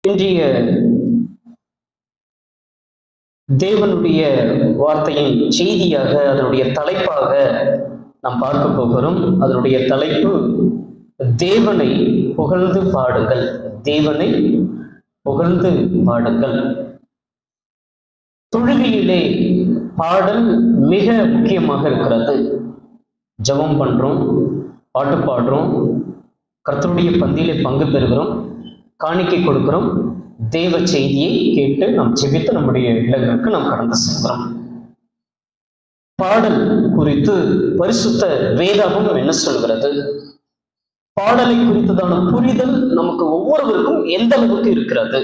இன்றைய தேவனுடைய வார்த்தையின் செய்தியாக அதனுடைய தலைப்பாக நாம் பார்க்க போகிறோம் அதனுடைய தலைப்பு தேவனை புகழ்ந்து பாடுங்கள் தேவனை புகழ்ந்து பாடுங்கள் தொழுகையிலே பாடல் மிக முக்கியமாக இருக்கிறது ஜெபம் பண்றோம் பாட்டு பாடுறோம் கர்த்தருடைய பந்தியிலே பங்கு பெறுகிறோம் காணிக்கை கொடுக்கிறோம் தேவ செய்தியை கேட்டு நாம் ஜெபித்து நம்முடைய இல்லங்களுக்கு நாம் கடந்து செல்கிறோம் பாடல் குறித்து பரிசுத்த வேதாகம் என்ன சொல்கிறது பாடலை குறித்ததான புரிதல் நமக்கு ஒவ்வொருவருக்கும் எந்த அளவுக்கு இருக்கிறது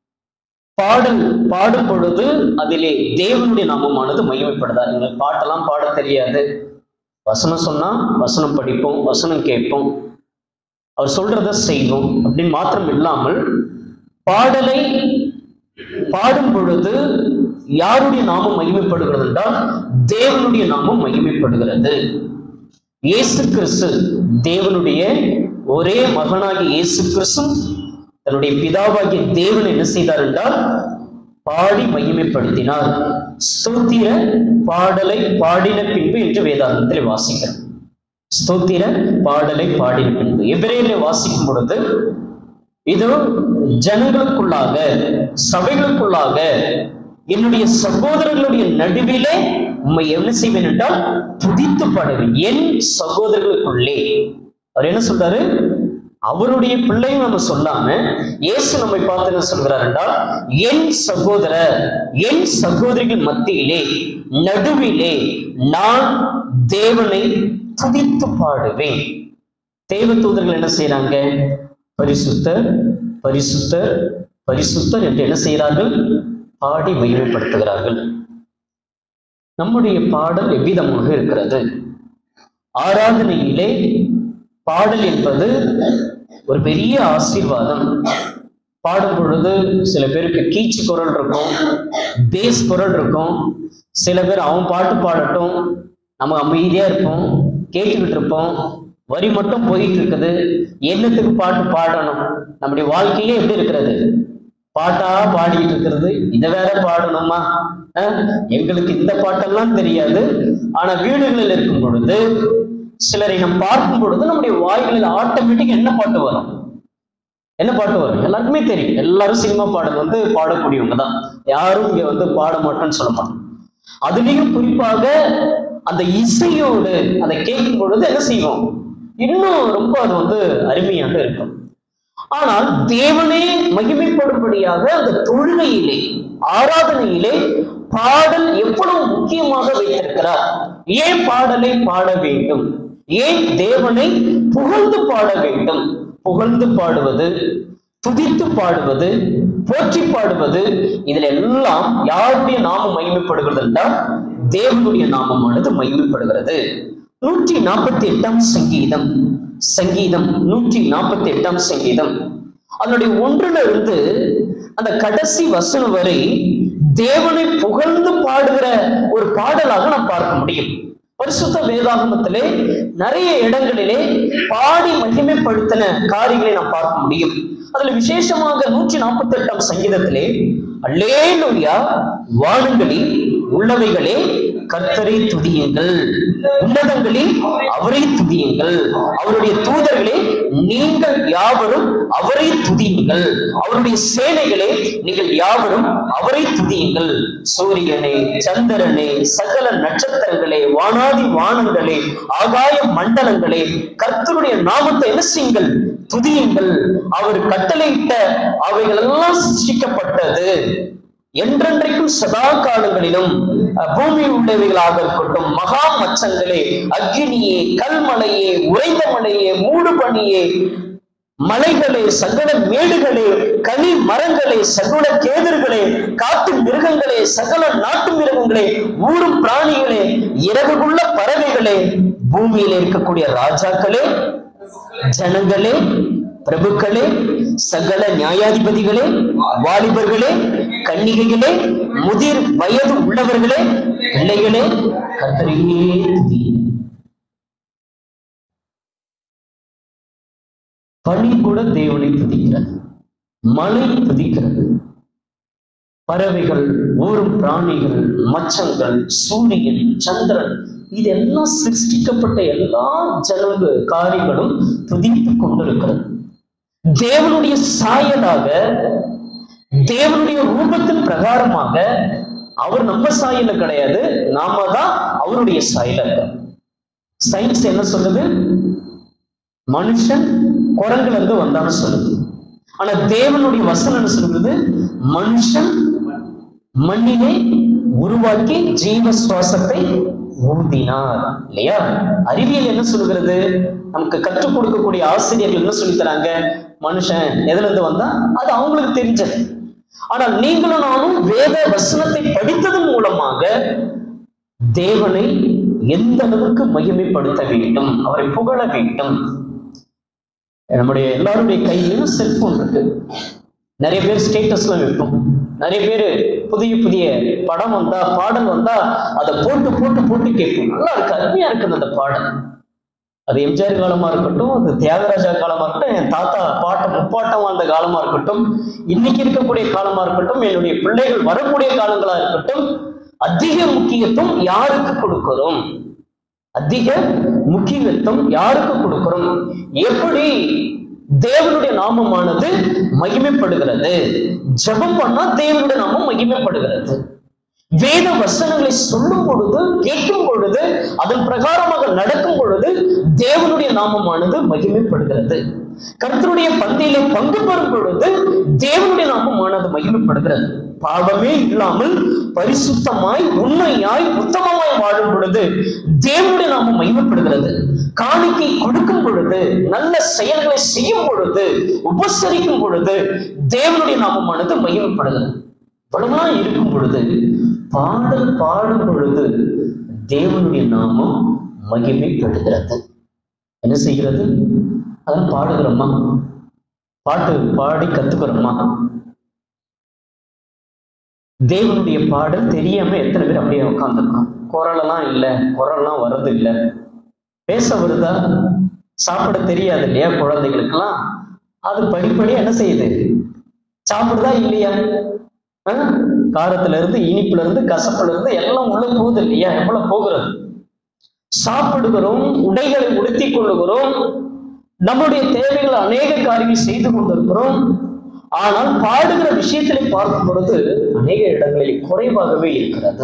பாடல் பாடும் பொழுது அதிலே தேவனுடைய நாமமானது மகிமைப்படுதா எங்களுக்கு பாட்டெல்லாம் பாட தெரியாது வசனம் சொன்னா வசனம் படிப்போம் வசனம் கேட்போம் அவர் சொல்றத செய்வோம் அப்படின்னு மாத்திரம் இல்லாமல் பாடலை பாடும் பொழுது யாருடைய நாமம் மகிமைப்படுகிறது என்றால் தேவனுடைய நாமம் மகிமைப்படுகிறது இயேசு கிறிஸ்து தேவனுடைய ஒரே மகனாகிய இயேசு கிறிஸ்து தன்னுடைய பிதாவாகிய தேவன் என்ன செய்தார் என்றால் பாடி மகிமைப்படுத்தினார் ஸ்தோத்திர பாடலை பாடின பின்பு என்று வேதாந்தத்தில் வாசிக்கிறோம் ஸ்தோத்திர பாடலை பாடின பின்பு எபிரேல வாசிக்கும் பொழுது இது ஜனங்களுக்குள்ளாக சபைகளுக்குள்ளாக என்னுடைய சகோதரர்களுடைய நடுவிலே உண்மை என்ன செய்வேன் என்றால் துதித்து பாடுவேன் என் சகோதரர்களுக்குள்ளே அவர் என்ன சொல்றாரு அவருடைய பிள்ளையும் நம்ம சொல்லாம இயேசு நம்மை பார்த்து என்ன சொல்கிறார் என்றால் என் சகோதரர் என் சகோதரிகள் மத்தியிலே நடுவிலே நான் தேவனை துதித்து பாடுவேன் தேவ தூதர்கள் என்ன செய்யறாங்க பரிசுத்தர் பரிசுத்தர் பரிசுத்தர் என்று என்ன செய்கிறார்கள் பாடி மகிமைப்படுத்துகிறார்கள் நம்முடைய பாடல் எவ்விதமாக இருக்கிறது ஆராதனையிலே பாடல் என்பது ஒரு பெரிய ஆசீர்வாதம் பாடும் பொழுது சில பேருக்கு கீச்சு குரல் இருக்கும் பேஸ் குரல் இருக்கும் சில பேர் அவன் பாட்டு பாடட்டும் நம்ம அமைதியா இருப்போம் கேட்டுக்கிட்டு இருப்போம் வரி மட்டும் போயிட்டு இருக்குது என்னத்துக்கு பாட்டு பாடணும் நம்முடைய வாழ்க்கையே எப்படி இருக்கிறது பாட்டா பாடிட்டு இருக்கிறது இதை வேற பாடணுமா அஹ், எங்களுக்கு இந்த பாட்டெல்லாம் தெரியாது ஆனா வீடுகளில் இருக்கும் பொழுது சிலரை நாம் பார்க்கும் பொழுது நம்முடைய வாய்களில் ஆட்டோமேட்டிக் என்ன பாட்டு வரும் என்ன பாட்டு வரும் எல்லாருக்குமே தெரியும் எல்லாரும் சினிமா பாடல் வந்து பாடக்கூடியவங்க தான் யாரும் இங்க வந்து பாட மாட்டோம்னு சொல்ல மாட்டோம் அதுலயும் குறிப்பாக அந்த இசையோடு அதை கேட்கும் பொழுது என்ன செய்வோம் இன்னும் ரொம்ப அது வந்து அருமையாக இருக்கும் ஆனால் தேவனே மகிமைப்படும்படியாக அந்த தொழுகையிலே ஆராதனையிலே பாடல் எவ்வளவு முக்கியமாக வைத்திருக்கிறார் ஏன் பாடலை பாட வேண்டும் ஏன் தேவனை புகழ்ந்து பாட வேண்டும் புகழ்ந்து பாடுவது துதித்து பாடுவது போற்றி பாடுவது இதுல எல்லாம் யாருடைய நாமம் மகிமைப்படுகிறது என்றால் தேவனுடைய நாமமானது மகிமைப்படுகிறது நூற்றி நாற்பத்தி எட்டாம் சங்கீதம் சங்கீதம் நூற்றி நாற்பத்தி எட்டாம் சங்கீதம் அதனுடைய ஒன்றுல இருந்து அந்த கடைசி வசனம் வரை தேவனை புகழ்ந்து பாடுகிற ஒரு பாடலாக நாம் பார்க்க முடியும் பரிசுத்த வேதாகமத்திலே நிறைய இடங்களிலே பாடி மகிமைப்படுத்தின காரியங்களை நாம் பார்க்க முடியும் அதுல விசேஷமாக நூற்றி நாற்பத்தி எட்டாம் சங்கீதத்திலே அல்லேலூயா வானங்களில் உள்ளவைகளே கர்த்தரை துதியுங்கள் உன்னதங்களில் அவரை துதியுங்கள் அவருடைய தூதர்களே நீங்கள் யாவரும் அவரை துதியுங்கள் அவருடைய சேனைகளே நீங்கள் யாவரும் அவரை துதியுங்கள் சூரியனே சந்திரனே சகல நட்சத்திரங்களே வானாதி வானங்களே ஆகாய மண்டலங்களே கர்த்தருடைய நாமத்தை என்ன செய்யுங்கள் துதியுங்கள் அவர் கட்டளையிட்ட அவைகள் எல்லாம் சிருஷ்டிக்கப்பட்டது என்றென்றைக்கும் சதா காலங்களிலும் அஹ், பூமியில் உள்ளவைகளாக இருக்கட்டும் மகா மச்சங்களே அக்னியே கல்மலையே உறைந்த மலையே மூடுபனியே மலைகளே சகல மேடுகளே கனி மரங்களே சகல கேதர்களே காட்டு மிருகங்களே சகல நாட்டு மிருகங்களே ஊரும் பிராணிகளே இறகுள்ள பறவைகளே பூமியில இருக்கக்கூடிய ராஜாக்களே ஜனங்களே பிரபுக்களே சகல நியாயாதிபதிகளே வாலிபர்களே கன்னிகைகளே முதிர் வயது உள்ளவர்களே பிள்ளைகளே கர்த்தரையே துதியுங்கள். பனி கூட தேவனை துதிக்கிறார் மலை துதிக்கிறது பறவைகள் ஊரும் பிராணிகள் மச்சங்கள் சூரியன் சந்திரன் இதெல்லாம் சிருஷ்டிக்கப்பட்ட எல்லா ஜனங்க காரியங்களும் துதித்துக் கொண்டிருக்கிறது தேவனுடைய சாயலாக தேவனுடைய ரூபத்தின் பிரகாரமாக அவர் நம்ம சாயல கிடையாது நாம தான் அவருடைய சாயல இருக்கோம் சயின்ஸ் என்ன சொல்லுது மனுஷன் குரங்குல இருந்து வந்தான்னு சொல்லுது ஆனா தேவனுடைய வசனம் என்ன சொல்லுது மனுஷன் மண்ணிலே உருவாக்கி ஜீவ சுவாசத்தை ஊதினார் இல்லையா அறிவியல் என்ன சொல்லுகிறது நமக்கு கற்றுக் கொடுக்கக்கூடிய ஆசிரியர்கள் என்ன சொல்லி தராங்க மனுஷன் எதுல இருந்து வந்தா அது அவங்களுக்கு தெரிஞ்சது ஆனால் நீங்களும் நானும் வேத வசனத்தை படித்ததன் மூலமாக தேவனை எந்த அளவுக்கு மகிமைப்படுத்த வேண்டும் அவரை புகழ வேண்டும் நம்முடைய எல்லாருடைய கையிலும் செல்போன் இருக்கு நிறைய பேர் ஸ்டேட்டஸ்லாம் வைப்போம் நிறைய பேர் புதிய புதிய படம் வந்தா பாடல் வந்தா அதை போட்டு போட்டு போட்டு கேட்போம் நல்லா இருக்கு அருமையா இருக்குது அந்த பாடல் அது எம்ஜிஆர் காலமா இருக்கட்டும் அது தியாகராஜா காலமா இருக்கட்டும் என் தாத்தா பாட்ட முப்பாட்டம் வாழ்ந்த காலமா இருக்கட்டும் இன்னைக்கு இருக்கக்கூடிய காலமா இருக்கட்டும் என்னுடைய பிள்ளைகள் வரக்கூடிய காலங்களா இருக்கட்டும் அதிக முக்கியத்துவம் யாருக்கு கொடுக்கிறோம் அதிக முக்கியத்துவம் யாருக்கு கொடுக்கிறோம் எப்படி தேவனுடைய நாமமானது மகிமைப்படுகிறது ஜெபம் பண்ணா தேவனுடைய நாமம் மகிமைப்படுகிறது வேத வசனங்களை சொல்லும் பொழுது கேட்கும் பொழுது அதன் பிரகாரமாக நடக்கும் பொழுது தேவனுடைய நாமமானது மகிமைப்படுகிறது கர்த்தருடைய பந்தியிலே பங்கு பெறும் பொழுது தேவனுடைய நாமமானது மகிமைப்படுகிறது பாவமே இல்லாமல் பரிசுத்தமாய் உண்மையாய் உத்தமமாய் வாழும் பொழுது தேவனுடைய நாமம் மகிமைப்படுகிறது காணிக்கை கொடுக்கும் பொழுது நல்ல செயல்களை செய்யும் பொழுது உபசரிக்கும் பொழுது தேவனுடைய நாமமானது மகிமைப்படுகிறது இவ்வளவுதான் இருக்கும் பொழுது பாடல் பாடும் பொழுது தேவனுடைய நாமம் மகிமைப்படுகிறது என்ன செய்கிறது அதான் பாடுகிறோமா பாட்டு பாடி கத்துக்கிறோமா தேவனுடைய பாடல் தெரியாம எத்தனை பேர் அப்படியே உட்காந்துருக்கோம் குரலெல்லாம் இல்லை குரல்லாம் வர்றது இல்லை பேச வருதா சாப்பிட தெரியாது இல்லையா குழந்தைகளுக்கெல்லாம் அது படிப்படியா என்ன செய்யுது சாப்பிடுதா இல்லையா ஆ? காரத்துல இருந்து இனிப்புல இருந்து கசப்புல இருந்து எல்லாம் உள்ள போகுது இல்லையா எவ்வளவு போகிறது சாப்பிடுகிறோம் உடைகளை உடுத்திக் கொள்ளுகிறோம் நம்முடைய தேவைகள் அநேக காரியங்கள் செய்து கொண்டிருக்கிறோம் ஆனால் பாடுகிற விஷயத்திலே பார்க்கும் பொழுது அநேக இடங்களில் குறைவாகவே இருக்கிறது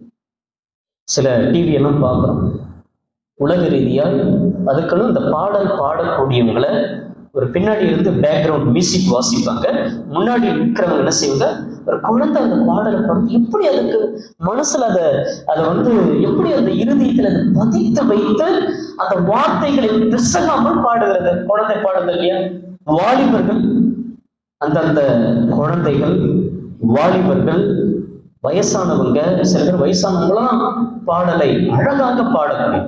சில டிவி எல்லாம் பார்க்குறோம் உலக ரீதியால் அதுக்குன்னு இந்த பாடல் பாடக்கூடியவங்களை ஒரு பின்னாடி இருந்து பேக்ரவுண்ட் மியூசிக் வாசிப்பாங்க முன்னாடி இருக்கிறவங்க என்ன செய்வாங்க ஒரு குழந்தை அந்த பாடலை பாடும் எப்படி அதுக்கு மனசுல அதை அதை வந்து எப்படி அந்த இருதயத்துல அதை பதித்து வைத்து அந்த வார்த்தைகளை பிசகாமல் பாடுகிறது குழந்தை பாடுறது இல்லையா வாலிபர்கள் அந்தந்த குழந்தைகள் வாலிபர்கள் வயசானவங்க சில பேர் வயசானவங்களாம் பாடலை அழகாக பாடக்கூடிய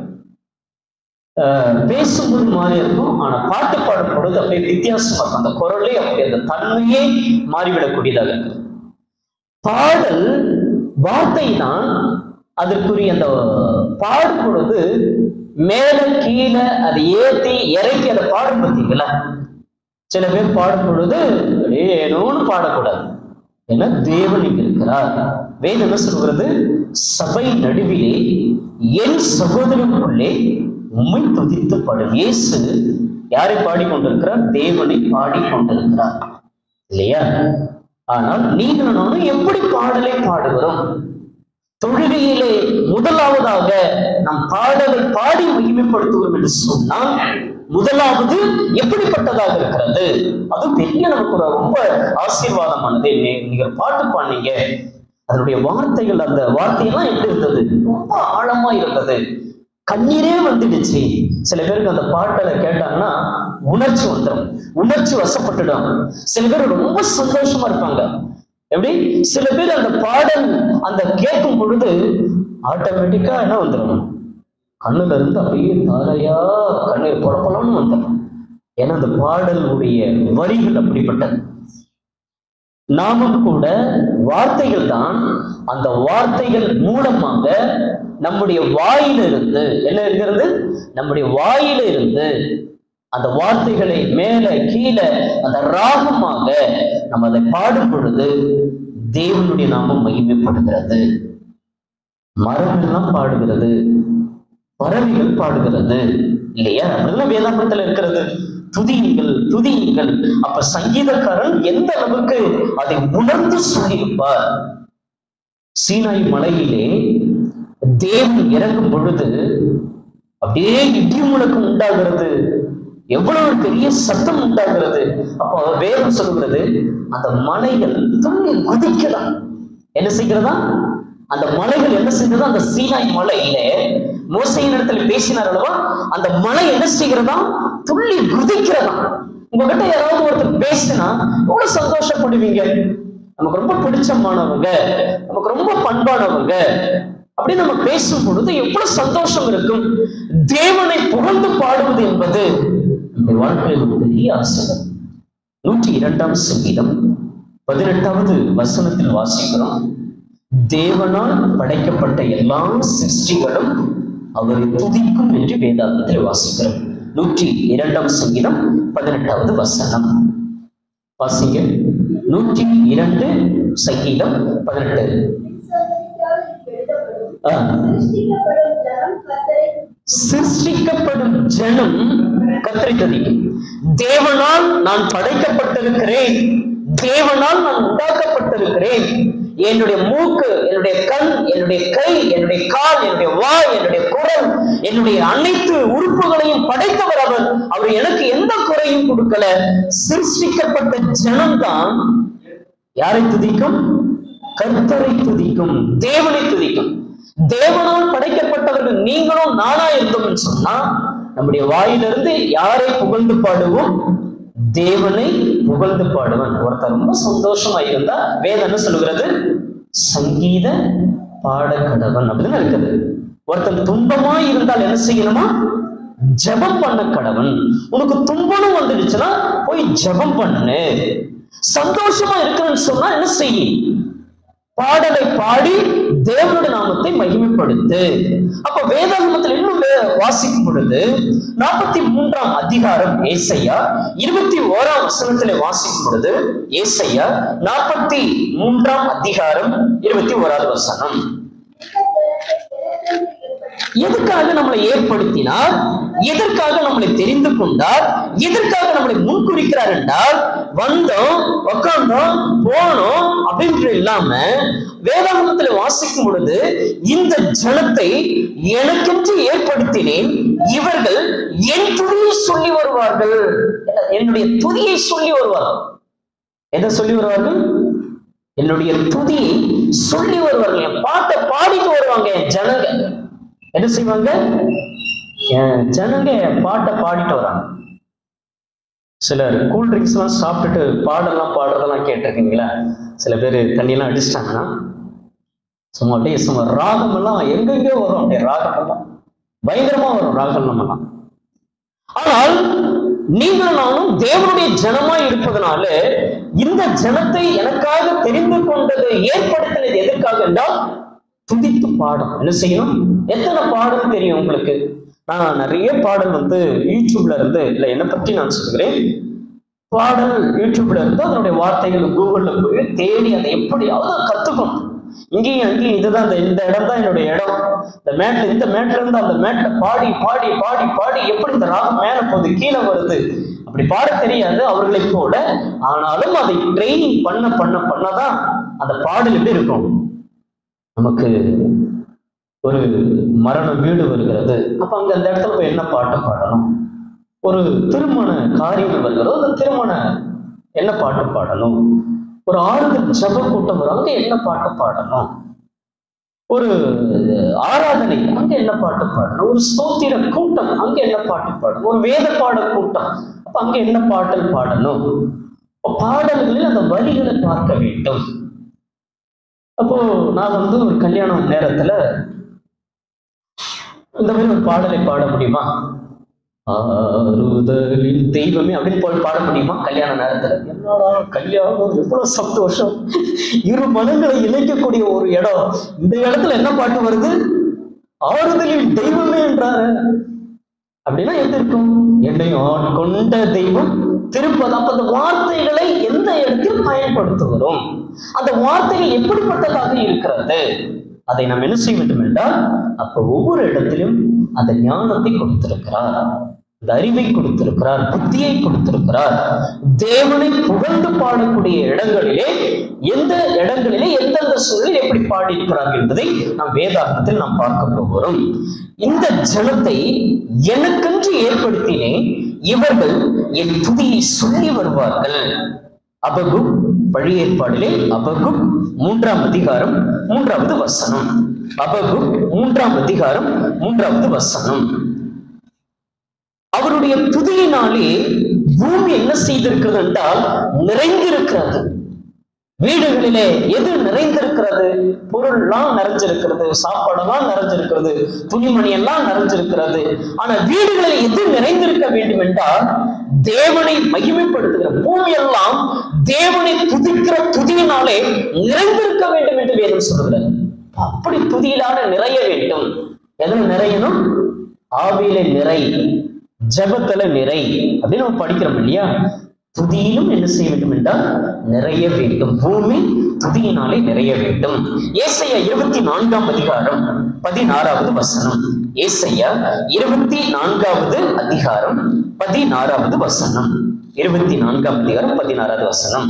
ஆஹ் பேசும்போது மாறி இருக்கும் ஆனா பாட்டு பாடும் பொழுது அப்படியே வித்தியாசமா இருக்கும் அந்த குரலே அப்படி அந்த தன்மையே மாறிவிடக்கூடியதாக இருக்கு பாடல் வார்த்தை தான் அதற்குரிய அந்த பாடும் பொழுது மேல கீழே அதை ஏத்தி இறக்கி அதை பாடும் பார்த்தீங்களா சில பேர் பாடும் பொழுது அப்படியே ஏனோன்னு பாடக்கூடாது ஏன்னா தேவன் இங்க இருக்கிறார் வேதம் என்ன சொல்கிறது சபை நடுவிலே என் சகோதரனுக்குள்ளே உம்மை துதித்து பாடும் இயேசு யாரை பாடிக்கொண்டிருக்கிறார் தேவனை பாடிக்கொண்டிருக்கிறார் இல்லையா ஆனால் நீங்களும் நானும் எப்படி பாடலை பாடுகிறோம் தொழுகையிலே முதலாவதாக நாம் பாடலை பாடி மகிமைப்படுத்துகிறோம் என்று சொன்னால் முதலாவது எப்படிப்பட்டதாக இருக்கிறது அது பெரிய நமக்கு ஒரு ரொம்ப ஆசீர்வாதமானது நீ- நீங்க ஒரு பாட்டு பாடுனீங்க அதனுடைய வார்த்தைகள் அந்த வார்த்தையெல்லாம் எப்படி இருந்தது ரொம்ப ஆழமா இருந்தது கண்ணீரே வந்துடுச்சு சில பேருக்கு அந்த பாட்டலை கேட்டாங்கன்னா உணர்ச்சி வந்துடும் உணர்ச்சி வசப்பட்டுடும் சில பேர் ரொம்ப சந்தோஷமா இருப்பாங்க எப்படி சில பேர் அந்த பாடல் அந்த கேட்கும் பொழுது ஆட்டோமேட்டிக்கா என்ன வந்துடும் கண்ணுல இருந்து அப்படியே தாரையா கண்ணீர் புறப்படலாம்னு வந்துடும் ஏன்னா அந்த பாடலுடைய வரிகள் அப்படிப்பட்டது நாமும் கூட வார்த்தைகள் தான் அந்த வார்த்தைகள் மூலமாக நம்முடைய வாயிலிருந்து என்ன இருக்கிறது நம்முடைய வாயிலிருந்து அந்த வார்த்தைகளை மேல கீழே அந்த ராகமாக நம்ம அதை பாடும் பொழுது தேவனுடைய நாமம் மகிமைப்படுகிறது மரம் எல்லாம் பாடுகிறது பறவைகள் பாடுகிறது இல்லையா அப்படிதான் வேதாந்தத்துல இருக்கிறது துதியுங்கள் துதியுங்கள் அப்ப சங்கீதக்காரன் எந்த அளவுக்கு அதை உணர்ந்து சொல்லியிருப்பார் சீனாய் மலையிலே தேவன் இறங்கும் பொழுது அப்படியே இடி முழக்கம் உண்டாகிறது எவ்வளவு ஒரு பெரிய சத்தம் உண்டாகிறது அப்போ வேதம் சொல்கிறது அந்த மலைகள் துள்ளி குதிக்கலாம் என்ன செய்கிறதா அந்த மலைகள் என்ன செய்கிறதா அந்த சீனாய் மலையில மோசையின் இடத்துல பேசினார் அல்லவா அந்த மலை என்ன செய்கிறதா துள்ளி குதிக்கிறதா உங்ககிட்ட யாராவது ஒருத்தர் பேசினா எவ்வளவு சந்தோஷப்படுவீங்க நமக்கு ரொம்ப பிடிச்சமானவங்க நமக்கு ரொம்ப பண்பானவங்க அப்படி நம்ம பேசும் பொழுது எவ்வளவு சந்தோஷம் இருக்கும் தேவனை புகழ்ந்து பாடுவது என்பது நம்முடைய வாழ்க்கையில் ஒரு பெரிய ஆசிரியர் நூற்றி இரண்டாம் சங்கீதம் பதினெட்டாவது வசனத்தில் வாசிக்கிறோம் தேவனால் படைக்கப்பட்ட எல்லா சிருஷ்டிகளும் அவரை துதிக்கும் என்று வேதாந்தத்தில் வாசிக்கிறோம் நூற்றி இரண்டாம் சங்கீதம் பதினெட்டாவது வசனம் வாசிங்க நூற்றி இரண்டு சங்கீதம் பதினெட்டு ஆ. சிருஷ்டிக்கப்படும் ஜனம் கத்தரை துதிக்கும் தேவனால் நான் படைக்கப்பட்டிருக்கிறேன் தேவனால் நான் உண்டாக்கப்பட்டிருக்கிறேன் என்னுடைய மூக்கு என்னுடைய கண் என்னுடைய கை என்னுடைய கால் என்னுடைய வாய் என்னுடைய குரல் என்னுடைய அனைத்து உறுப்புகளையும் படைத்தவர் அவர் அவர் எனக்கு எந்த குறையும் கொடுக்கல சிருஷ்டிக்கப்பட்ட ஜனம்தான் யாரை துதிக்கும் கர்த்தரை துதிக்கும் தேவனை துதிக்கும் தேவனால் படைக்கப்பட்டவர்கள் நீங்களும் நானா இருந்தோம்னு சொன்னா நம்முடைய வாயிலிருந்து யாரை புகழ்ந்து பாடுவோம் தேவனை புகழ்ந்து பாடுவன் ஒருத்தர் ரொம்ப சந்தோஷமா இருந்தா வேதம் என்ன சொல்லுகிறது சங்கீத பாடக்கடவன் அப்படின்னு இருக்குது ஒருத்தன் துன்பமா இருந்தால் என்ன செய்யணுமா ஜெபம் பண்ண கடவன் உனக்கு துன்பம் வந்துடுச்சுன்னா போய் ஜெபம் பண்ணு சந்தோஷமா இருக்கிறேன்னு சொன்னா என்ன செய்ய பாடலை பாடி தேவனுடைய நாமத்தை மகிமைப்படுத்து அப்ப வேதாகமத்தில் இன்னும் வே- வாசிக்கும் பொழுது நாற்பத்தி மூன்றாம் அதிகாரம் ஏசையா இருபத்தி ஓராம் வசனத்திலே வாசிக்கும் பொழுது ஏசையா நாற்பத்தி மூன்றாம் அதிகாரம் இருபத்தி ஓராவது வசனம் எதுக்காக நம்மளை ஏற்படுத்தினார் எதற்காக நம்மளை தெரிந்து கொண்டார் எதற்காக நம்மளை முன்குறிக்கிறார் என்றால் வந்தோம் உட்கார்ந்தோம் போனோம் அப்படின்ற இல்லாம வேதாகமத்துல வாசிக்கும் பொழுது இந்த ஜனத்தை எனக்கென்று ஏற்படுத்தினேன் இவர்கள் என் துதியை சொல்லி வருவார்கள் என்னுடைய துதியை சொல்லி வருவார்கள் எதை சொல்லி வருவார்கள் என்னுடைய துதியை சொல்லி வருவார்கள் என் பாட்டை பாடிட்டு வருவாங்க என் ஜனங்க என்ன செய்வாங்க என் ஜனங்க என் பாட்டை பாடிட்டு வராங்க சிலர் கூல் ட்ரிங்க்ஸ் எல்லாம் சாப்பிட்டுட்டு பாடெல்லாம் பாடுறதெல்லாம் கேட்டிருக்கீங்களா சில பேர் தண்ணியெல்லாம் அடிச்சிட்டாங்கன்னா சும்மா அப்படியே சும்மா ராகம் எல்லாம் எங்கெங்கயோ வரும் அப்படியே ராகம் எல்லாம் பயங்கரமா வரும் ராகம் எல்லாம் ஆனால் நீங்கள் நானும் தேவனுடைய ஜனமாய் இருப்பதனால இந்த ஜனத்தை எனக்காக தெரிந்து கொண்டது ஏற்படுத்தினது எதற்காக என்றால் துதித்து பாடம் என்ன செய்யணும் எத்தனை பாடல் தெரியும் உங்களுக்கு நான் நிறைய பாடல் வந்து யூடியூப்ல இருந்து இல்லை என்னை பற்றி நான் சொல்கிறேன் பாடல் யூடியூப்ல இருந்து அதனுடைய வார்த்தைகள் கூகுள்ல போய் தேடி அதை எப்படியாவது கத்துக்கணும் இங்கேயும் அங்கேயும் இதுதான் இந்த இந்த இடம் தான் என்னுடைய இடம் இந்த மேட்ல இந்த மேட்ல இருந்து அந்த மேட்ல பாடி பாடி பாடி பாடி எப்படி இந்த ராகம் மேல போகுது கீழே வருது அப்படி பாட தெரியாது அவர்களைப் போல ஆனாலும் அதை ட்ரைனிங் பண்ண பண்ண பண்ணதான் அந்த பாடல் எப்படி இருக்கும் நமக்கு ஒரு மரண வீடு வருகிறது அப்ப அங்க அந்த இடத்துல போய் என்ன பாட்டு பாடணும் ஒரு திருமண காரியங்கள் வருகிறதோ அந்த திருமண என்ன பாட்டு பாடணும் ஒரு ஆறுதல் ஜப கூட்டம் வரும் அங்க என்ன பாட்டு பாடணும் ஒரு ஆராதனை அங்க என்ன பாட்டு பாடணும் ஒரு ஸ்தோத்திர கூட்டம் அங்க என்ன பாட்டு பாடணும் ஒரு வேத பாட கூட்டம் அப்ப அங்க என்ன பாடல் பாடணும் அப்ப பாடல்களில் அந்த வரிகளை பார்க்க வேண்டும் அப்போ நான் வந்து ஒரு கல்யாணம் நேரத்துல இந்த மாதிரி ஒரு பாடலை பாட முடியுமா ஆறுதலின் தெய்வமே அப்படின்னு போய் பாட முடியுமா கல்யாண நேரத்துல என்னடா கல்யாணம் எவ்வளவு சந்தோஷம் இரு மனங்களை இணைக்கக்கூடிய ஒரு இடம் இந்த இடத்துல என்ன பாட்டு வருது ஆறுதலின் தெய்வமே என்றாரு அப்படின்னா எது இருக்கும் என்னை ஆட்கொண்ட தெய்வம் திருப்பது அப்ப அந்த வார்த்தைகளை எந்த இடத்தில் பயன்படுத்துகிறோம் அந்த வார்த்தைகள் எப்படிப்பட்டதாக இருக்கிறது அதை நாம் என்ன செய்ய வேண்டும் என்றால் அப்ப ஒவ்வொரு இடத்திலும் அந்த ஞானத்தை கொடுத்திருக்கிறார் அந்த அறிவை கொடுத்திருக்கிறார் புத்தியை கொடுத்திருக்கிறார் தேவனை புகழ்ந்து பாடக்கூடிய இடங்களிலே எந்த இடங்களிலே எந்தெந்த சூழலில் எப்படி பாடியிருக்கிறார்கள் என்பதை நாம் வேதாகத்தில் நாம் பார்க்க போகிறோம் இந்த ஜனத்தை எனக்கென்று ஏற்படுத்தினேன் இவர்கள் என் துதியை சொல்லி வருவார்கள் அபகு பழைய ஏற்பாடிலே அபகு மூன்றாம் அதிகாரம் மூன்றாவது வசனம் அபகு மூன்றாம் அதிகாரம் மூன்றாவது வசனம் அவருடைய துதியினாலே பூமி என்ன செய்திருக்கிறது என்றால் நிறைந்திருக்கிறது வீடுகளிலே எது நிறைந்திருக்கிறது பொருள்லாம் நிறைஞ்சிருக்கிறது சாப்பாடெல்லாம் நிறைஞ்சிருக்கிறது துணிமணி எல்லாம் நிறைஞ்சிருக்கிறது ஆனா வீடுகளில் எது நிறைந்திருக்க வேண்டும் என்றால் தேவனை மகிமைப்படுத்துகிற பூமி எல்லாம் தேவனை துதிக்கிற துதியினாலே நிறைந்திருக்க வேண்டும் என்று வேதம் சொல்கிறது அப்படி துதியிலான நிறைய வேண்டும் எதுல நிறையணும் ஆவியில நிறை ஜபத்துல நிறை அப்படின்னு நம்ம படிக்கிறோம் இல்லையா துதியிலும் என்ன செய்ய வேண்டும் என்றால் நிறைய வேண்டும் பூமி துதியினாலே நிறைய வேண்டும் ஏசையா இருபத்தி நான்காம் அதிகாரம் பதினாறாவது வசனம் ஏசையா இருபத்தி நான்காவது அதிகாரம் பதினாறாவது வசனம் இருபத்தி நான்காம் அதிகாரம் பதினாறாவது வசனம்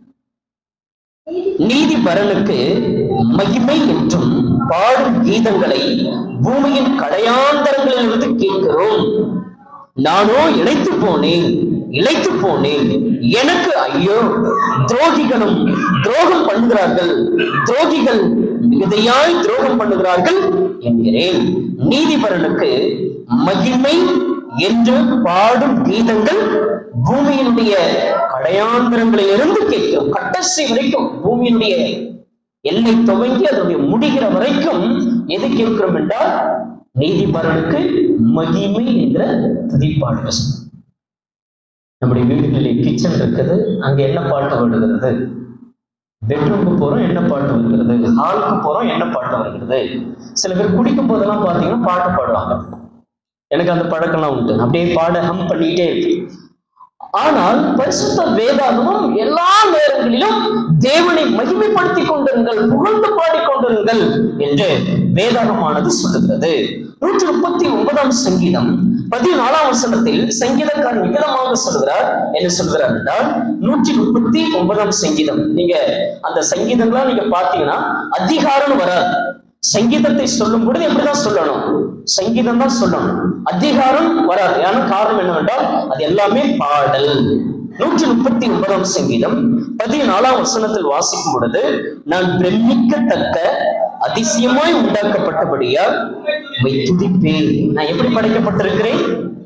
நீதிபரனுக்கு மகிமை என்றும் பாடும் கீதங்களை பூமியின் கடையாந்தரங்களிலிருந்து கேட்கிறோம் நானோ இழைத்து போனேன் இழைத்து போனேன் எனக்கு ஐயோ துரோகிகளும் துரோகம் பண்ணுகிறார்கள் துரோகிகள் மிகுதியாய் துரோகம் பண்ணுகிறார்கள் என்கிறேன் நீதிபரனுக்கு மகிமை என்று பாடும் கீதங்கள் பூமியினுடைய கடையாந்திரங்களிலிருந்து கேட்கிறோம் கடைசி வரைக்கும் பூமியினுடைய எல்லை துவங்கி அதனுடைய முடிகிற வரைக்கும் எது கேட்கிறோம் என்றால் நீதிபரனுக்கு மகிமை என்ற துதிப்பாடு நம்முடைய வீடுகளிலே கிச்சன் இருக்குது அங்க என்ன பாட்டு வருகிறது பெட்ரூமுக்கு போறோம் என்ன பாட்டு வருகிறது ஹாலுக்கு போறோம் என்ன பாட்டு வருகிறது சில பேர் குடிக்கும் போதெல்லாம் பார்த்தீங்கன்னா பாட்டு பாடுவாங்க எனக்கு அந்த பழக்கம்லாம் உண்டு அப்படியே பாட ஹம் பண்ணிட்டே இருப்பேன் ஆனால் பரிசுத்த வேதாகமும் எல்லா நேரங்களிலும் தேவனை மகிமைப்படுத்திக் கொண்டிருங்கள் புகழ்ந்து பாடிக்கொண்டிருங்கள் என்று வேதாகமானது சொல்லுகிறது நூற்றி முப்பத்தி ஒன்பதாம் சங்கீதம் பதினாலாம் வசனத்தில் சங்கீதக்காரன் விதமாக சொல்கிறார் என்ன சொல்கிறார் என்றால் நூற்றி முப்பத்தி ஒன்பதாம் சங்கீதம் நீங்க அந்த சங்கீதங்களா நீங்க பார்த்தீங்கன்னா அதிகாரம் வராது சங்கீதத்தை சொல்லும் பொழுது எப்படிதான் சொல்லணும் சங்கீதம் தான் சொல்லணும் அதிகாரம் வராது ஏன்னா காரணம் என்னவென்றால் அது எல்லாமே பாடல் நூற்றி முப்பத்தி ஒன்பதாம் சங்கீதம் பதினாலாம் வசனத்தில் வாசிக்கும் பொழுது நான் பிரமிக்கத்தக்க அதிசயமாய் உண்டாக்கப்பட்டபடியால் உம்மை துதிப்பேன் நான் எப்படி படைக்கப்பட்டிருக்கிறேன்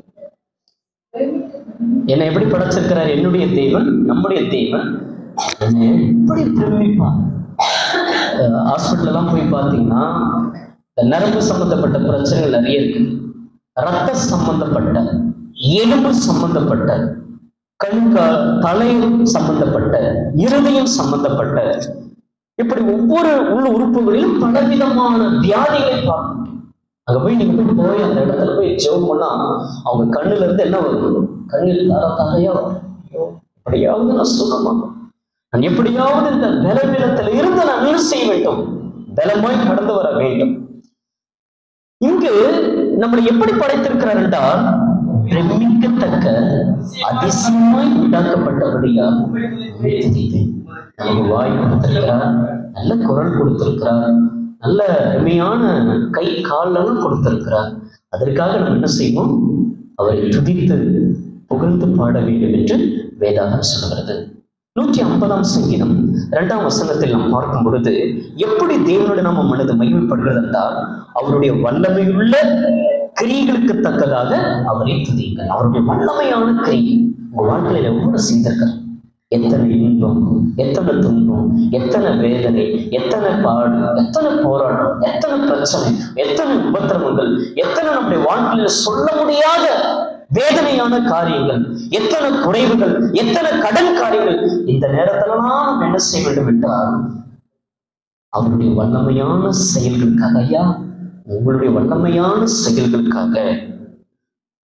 என்னை எப்படி படைச்சிருக்கிறார் என்னுடைய தேவன் நம்முடைய தேவன் என்னை எப்படி பிரமிப்பான் ஹாஸ்பிட்டல்லாம் போய் பார்த்தீங்கன்னா இந்த நரம்பு சம்பந்தப்பட்ட பிரச்சனைகள் நிறைய இருக்கு ரத்த சம்பந்தப்பட்ட எலும்பு சம்பந்தப்பட்ட கண்கா தலை சம்பந்தப்பட்ட இருதயம் சம்பந்தப்பட்ட இப்படி ஒவ்வொரு உள்ள உறுப்புகளிலும் பலவிதமான வியாதிகளை பார்க்கணும் அங்க போய் நீங்க போய் போய் அந்த இடத்துல போய் ஜெபம் பண்ணா அவங்க கண்ணுல இருந்து என்ன வரும் கண்ணில் தர தரையா வரும் ஐயோ, எப்படியாவது நான் சுகமா நான் எப்படியாவது இந்த பலவீனத்தில் இருந்து நான் என்ன செய்ய வேண்டும் பலமாய் கடந்து வர வேண்டும் இங்கு நம்மளை எப்படி படைத்திருக்கிறார் என்றால் பிரமிக்கத்தக்க அதிசயமாய் உண்டாக்கப்பட்டபடியா நமக்கு வாய் கொடுத்திருக்கிறார் நல்ல குரல் கொடுத்திருக்கிறார் நல்ல அருமையான கை காலெல்லாம் கொடுத்திருக்கிறார் அதற்காக நம்ம என்ன செய்வோம் அவரை துதித்து புகழ்ந்து பாட வேண்டும் என்று வேதாகம் சொல்கிறது நூற்றி ஐம்பதாம் சங்கீதம் இரண்டாம் வசனத்தில் நாம் பார்க்கும் பொழுது எப்படி தேவனுடைய நாம மனது மகிமைப்படுகிறது என்றால் அவருடைய வல்லமையுள்ள கிரிகளுக்கு தக்கதாக அவரை துதியுங்கள் அவருடைய வல்லமையான கிரி உங்க வாழ்க்கையில எவ்வளவு செய்திருக்கிறார் எத்தனை இன்பம் எத்தனை துன்பம் எத்தனை வேதனை எத்தனை பாடு எத்தனை போராட்டம் எத்தனை பிரச்சனை எத்தனை உபத்திரவங்கள் எத்தனை நம்முடைய வாழ்க்கையில சொல்ல முடியாத வேதனையான காரியங்கள் எத்தனை குறைவுகள் எத்தனை கடன் காரியங்கள் இந்த நேரத்திலலாம் நாம் என்ன செய்ய வேண்டும் என்றால் அவருடைய வல்லமையான செயல்களுக்காக ஐயா உங்களுடைய வல்லமையான செயல்களுக்காக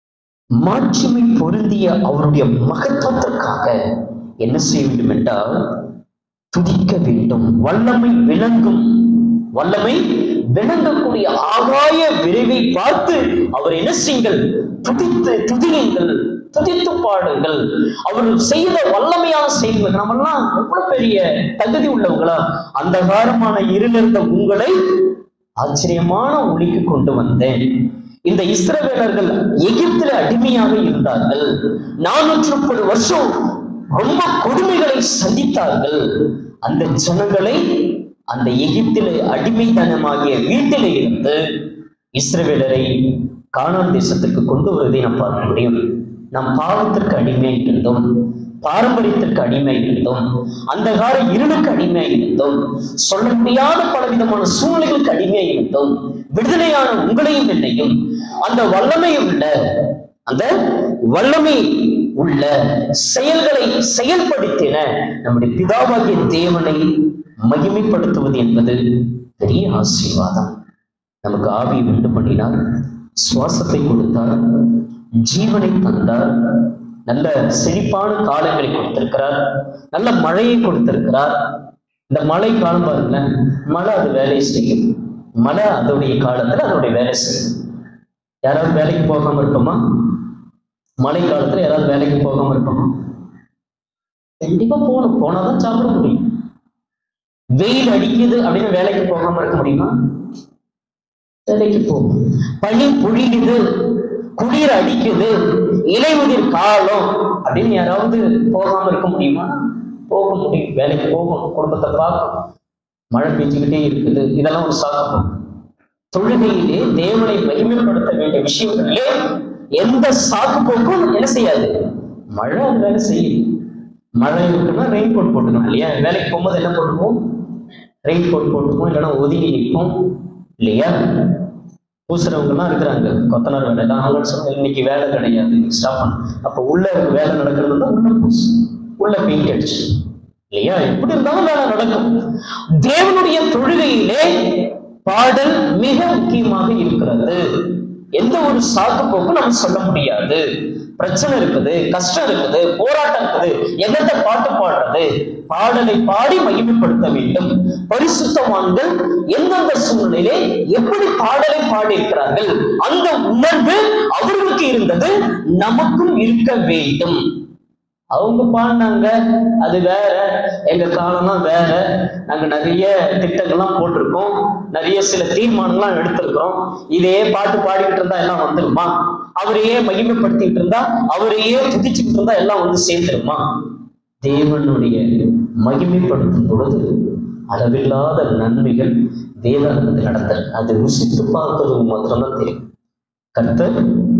மாட்சிமை பொருந்திய அவருடைய மகத்துவத்திற்காக என்ன செய்ய வேண்டும் என்றால் துதிக்க வேண்டும் வல்லமை விளங்கும் வல்லமை விளங்கக்கூடிய ஆகாய விரைவை பார்த்து அவர் என்ன செய்யுங்கள் துதித்து துதியுங்கள் துதித்து பாடுங்கள் அவர் செய்த வல்லமையான செயல்கள் நம்மெல்லாம் எவ்வளவு பெரிய தகுதி உள்ளவங்களா அந்தகாரமான இருளிருந்த உங்களை ஆச்சரியமான ஒளிக்கு கொண்டு வந்தேன் இந்த இஸ்ரவேலர்கள் எகிப்தில் அடிமையாக இருந்தார்கள் நானூற்று முப்பது வருஷம் ரொம்ப கொடுமைகளை சந்தித்தார்கள் அந்த ஜனங்களை அந்த எகிப்திலே அடிமைத்தனமாகிய வீட்டிலே இருந்து இஸ்ரவேலரை கானான் தேசத்துக்கு கொண்டு வருவதை நாம் பார்க்க முடியும் நாம் பாவத்திற்கு அடிமை இருந்தோம் பாரம்பரியத்திற்கு அடிமை இருந்தோம் அந்த கால இருளுக்கு அடிமை இருந்தோம் சொல்ல முடியாத பலவிதமான சூழ்நிலைகளுக்கு அடிமை இருந்தோம் விடுதலையான உங்களையும் என்னையும் அந்த வல்லமை உள்ள அந்த வல்லமை உள்ள செயல்களை செயல்படுத்தின நம்முடைய பிதாவாகிய தேவனை மகிமைப்படுத்துவது என்பது பெரிய ஆசீர்வாதம் நமக்கு ஆவியை உண்டு பண்ணினார் சுவாசத்தை கொடுத்தார் ஜீவனை தந்தார் நல்ல செழிப்பான காலங்களை கொடுத்திருக்கிறார் நல்ல மழையை கொடுத்திருக்கிறார் இந்த மழை காலம் பாருங்களேன் மழை அது வேலையை செய்யும் மழை அதோடைய காலத்துல அதோடைய வேலை செய்யும் யாராவது வேலைக்கு போகாம இருப்போமா மழை காலத்துல யாராவது வேலைக்கு போகாம இருப்போமா கண்டிப்பா போகணும் போனாதான் சாப்பிட முடியும் வெயில் அடிக்குது அப்படின்னு வேலைக்கு போகாம இருக்க முடியுமா வேலைக்கு போகும் பனி பொழியுது குளிர் அடிக்குது இலையுதிர் காலம் அப்படின்னு யாராவது போகாம இருக்க முடியுமா போக முடியும் வேலைக்கு போகணும் குடும்பத்தை பார்க்கணும் மழை பெஞ்சுக்கிட்டே இருக்குது இதெல்லாம் ஒரு சாக்கு தொழுகையிலே தேவனை மகிமைப்படுத்த வேண்டிய விஷயங்களிலே எந்த சாக்கு போக்கும் என்ன செய்யாது மழை அது வேலை செய்யுது மழை இருக்குன்னா ரெயின் கோட் போட்டுக்கணும் இல்லையா வேலைக்கு போகும்போது என்ன போட்டுக்குவோம் ரெயின் கோட் போட்டுக்குவோம் இல்லைன்னா ஒதுங்கி நிற்போம் இல்லையா பூசுறவங்கலாம் இருக்கிறாங்க கொத்தனார் வேலை நாங்கள் சொல்ல இன்னைக்கு வேலை கிடையாது ஸ்டாப் பண்ண அப்போ உள்ள வேலை நடக்கிறது தான் உள்ள பூசு உள்ள பெயிண்ட் அடிச்சு இல்லையா எப்படி இருந்தாலும் வேலை நடக்கும் தேவனுடைய தொழுகையிலே பாடல் மிக முக்கியமாக இருக்கிறது எந்த ஒரு சாக்கு போக்கும் நம்ம சொல்ல முடியாது பிரச்சனை இருக்குது கஷ்டம் இருக்குது போராட்டம் இருக்குது என்னத்தை பாட்டு பாடுறது பாடலை பாடி மகிமைப்படுத்த வேண்டும் பரிசுத்தவான்கள் எந்தெந்த சூழ்நிலையிலே எப்படி பாடலை பாடியிருக்கிறார்கள் அந்த உணர்வு அவர்களுக்கு இருந்தது நமக்கும் இருக்க வேண்டும் அவங்க பாடினாங்க அது வேற எங்க காலம்லாம் வேற நாங்க நிறைய திட்டங்கள்லாம் போட்டிருக்கோம் நிறைய சில தீர்மானங்கள்லாம் எடுத்திருக்கிறோம் இதே பாட்டு பாடிக்கிட்டு இருந்தா எல்லாம் வந்துருமா அவரையே மகிமைப்படுத்திக்கிட்டு இருந்தா அவரையே துதிச்சுக்கிட்டு இருந்தா எல்லாம் வந்து சேர்ந்துருமா தேவனுடைய மகிமைப்படுத்தும் பொழுது அளவில்லாத நன்மைகள் வேதாந்தத்தில் நடத்தல் அது ருசித்து பார்க்கிறது மாத்திரம்தான் தெரியும் கர்த்தர்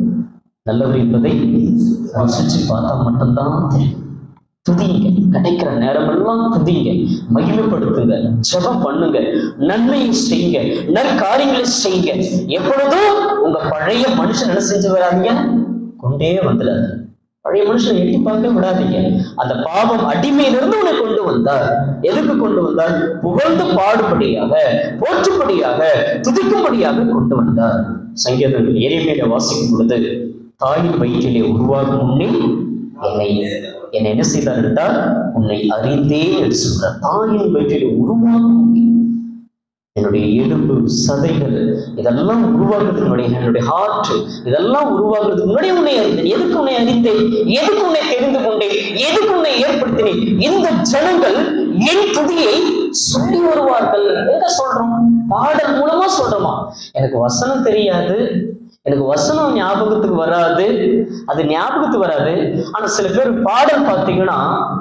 நல்லவர் என்பதை ருசிச்சு பார்த்தா மட்டும்தான் தெரியும் துதிங்க கிடைக்கிற நேரமெல்லாம் துதிங்க மகிமைப்படுத்துங்க ஜெபம் பண்ணுங்க நன்மையை செய்யுங்க நற்காரியங்களை செய்யுங்க எப்பொழுதும் உங்க பழைய மனுஷன் என்ன செஞ்சு வராதீங்க கொண்டே வந்துடாது பழைய மனுஷனை எட்டி பார்க்க விடாதீங்க அந்த பாவம் அடிமையிலிருந்து உன்னை கொண்டு வந்தார் எதுக்கு கொண்டு வந்தார் புகழ்ந்து பாடுபடியாக போற்றும்படியாக துதிக்கும்படியாக கொண்டு வந்தார் சங்கீதங்கள் எரிமையில வாசிக்கும் பொழுது தாயின் வயிற்றிலே உருவாகும் முன்னே என்னை என்னை என்ன செய்தார் என்றால் உன்னை அறிந்தேன் என்று சொல்றார் தாயின் வயிற்றிலே உருவாகும் முன்னே என்னுடைய எலும்பு சதைகள் இதெல்லாம் உருவாகிறதுக்கு முன்னாடி என்னுடைய ஹார்ட் இதெல்லாம் உருவாகிறதுக்கு முன்னாடி உன்னை அறிந்தேன் எதுக்கு உன்னை அறிந்தேன் எதுக்கு உன்னை தெரிந்து கொண்டேன் எதுக்கு உன்னை ஏற்படுத்தினேன் இந்த ஜனங்கள் என் துதியை சொல்லி வருவார்கள் எங்க சொல்றோம் பாடல் மூலமா சொல்றோமா எனக்கு வசனம் தெரியாது எனக்கு வசனம் ஞாபகத்துக்கு வராது அது ஞாபகத்துக்கு வராது ஆனா சில பேர் பாடல் பார்த்தீங்கன்னா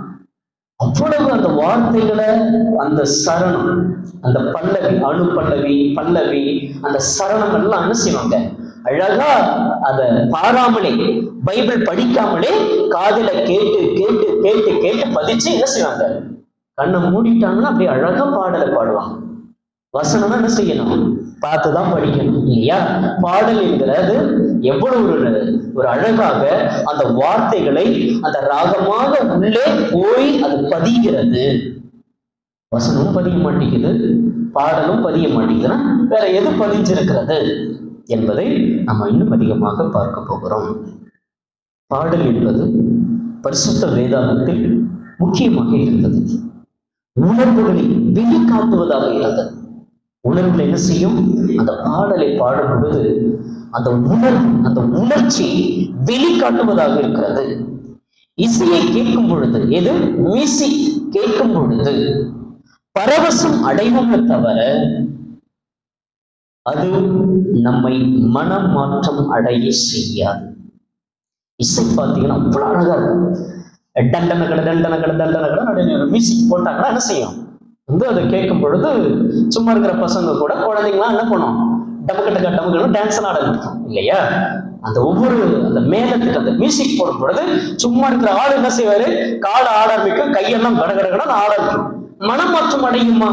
அவ்வளவு அந்த வார்த்தைகளை அந்த சரணம் அந்த பல்லவி அணு பல்லவி பல்லவி அந்த சரணம் எல்லாம் என்ன செய்வாங்க அழகா அத பாராமலே பைபிள் படிக்காமலே காதுல கேட்டு கேட்டு கேட்டு கேட்டு பதிச்சு என்ன செய்வாங்க கண்ணை மூடிட்டாங்கன்னா அப்படியே அழகா பாடலை பாடுவாங்க வசனம்னா என்ன செய்யணும் பார்த்துதான் படிக்கணும் இல்லையா பாடல் என்கிறது எவ்வளவு ஒரு ஒரு அழகாக அந்த வார்த்தைகளை அந்த ராகமாக உள்ளே போய் அது பதிகிறது வசனமும் பதிய மாட்டேங்குது பாடலும் பதிய மாட்டேங்குதுன்னா வேற எது பதிஞ்சிருக்கிறது என்பதை நம்ம இன்னும் அதிகமாக பார்க்க போகிறோம் பாடல் என்பது பரிசுத்த வேதாகத்தில் முக்கியமாக இருந்தது உணர்வுகளை வெளிக்காட்டுவதாக இருந்தது உணர்வுகள் என்ன செய்யும் அந்த பாடலை பாடும் பொழுது அந்த உணர்வு அந்த உணர்ச்சி வெளிக்காட்டுவதாக இருக்கிறது இசையை கேட்கும் பொழுது எது மியூசிக் கேட்கும் பொழுது பரவசம் அடைவோமே தவிர அது நம்மை மனம் மாற்றம் அடைய செய்யாது இசை பார்த்தீங்கன்னா அவ்வளோ அழகா இருக்கும் டண்டன கடை தண்டன கடை தண்டன கடை நடுவில் மியூசிக் போட்டாங்கன்னா என்ன செய்யும் வந்து அதை கேட்கும் பொழுது சும்மா இருக்கிற பசங்க கூட குழந்தைங்களாம் என்ன பண்ணும் டமக்கட்டுக்க டமக்கட்டு டான்ஸ் ஆட நிற்கும் இல்லையா அந்த ஒவ்வொரு அந்த மேலத்துக்கு அந்த மியூசிக் போடும் பொழுது சும்மா இருக்கிற ஆள் என்ன செய்வாரு காலை ஆட ஆரம்பிக்கும் கையெல்லாம் கடகடகடன்னு ஆட இருக்கும் மனமாற்றம் அடையுமா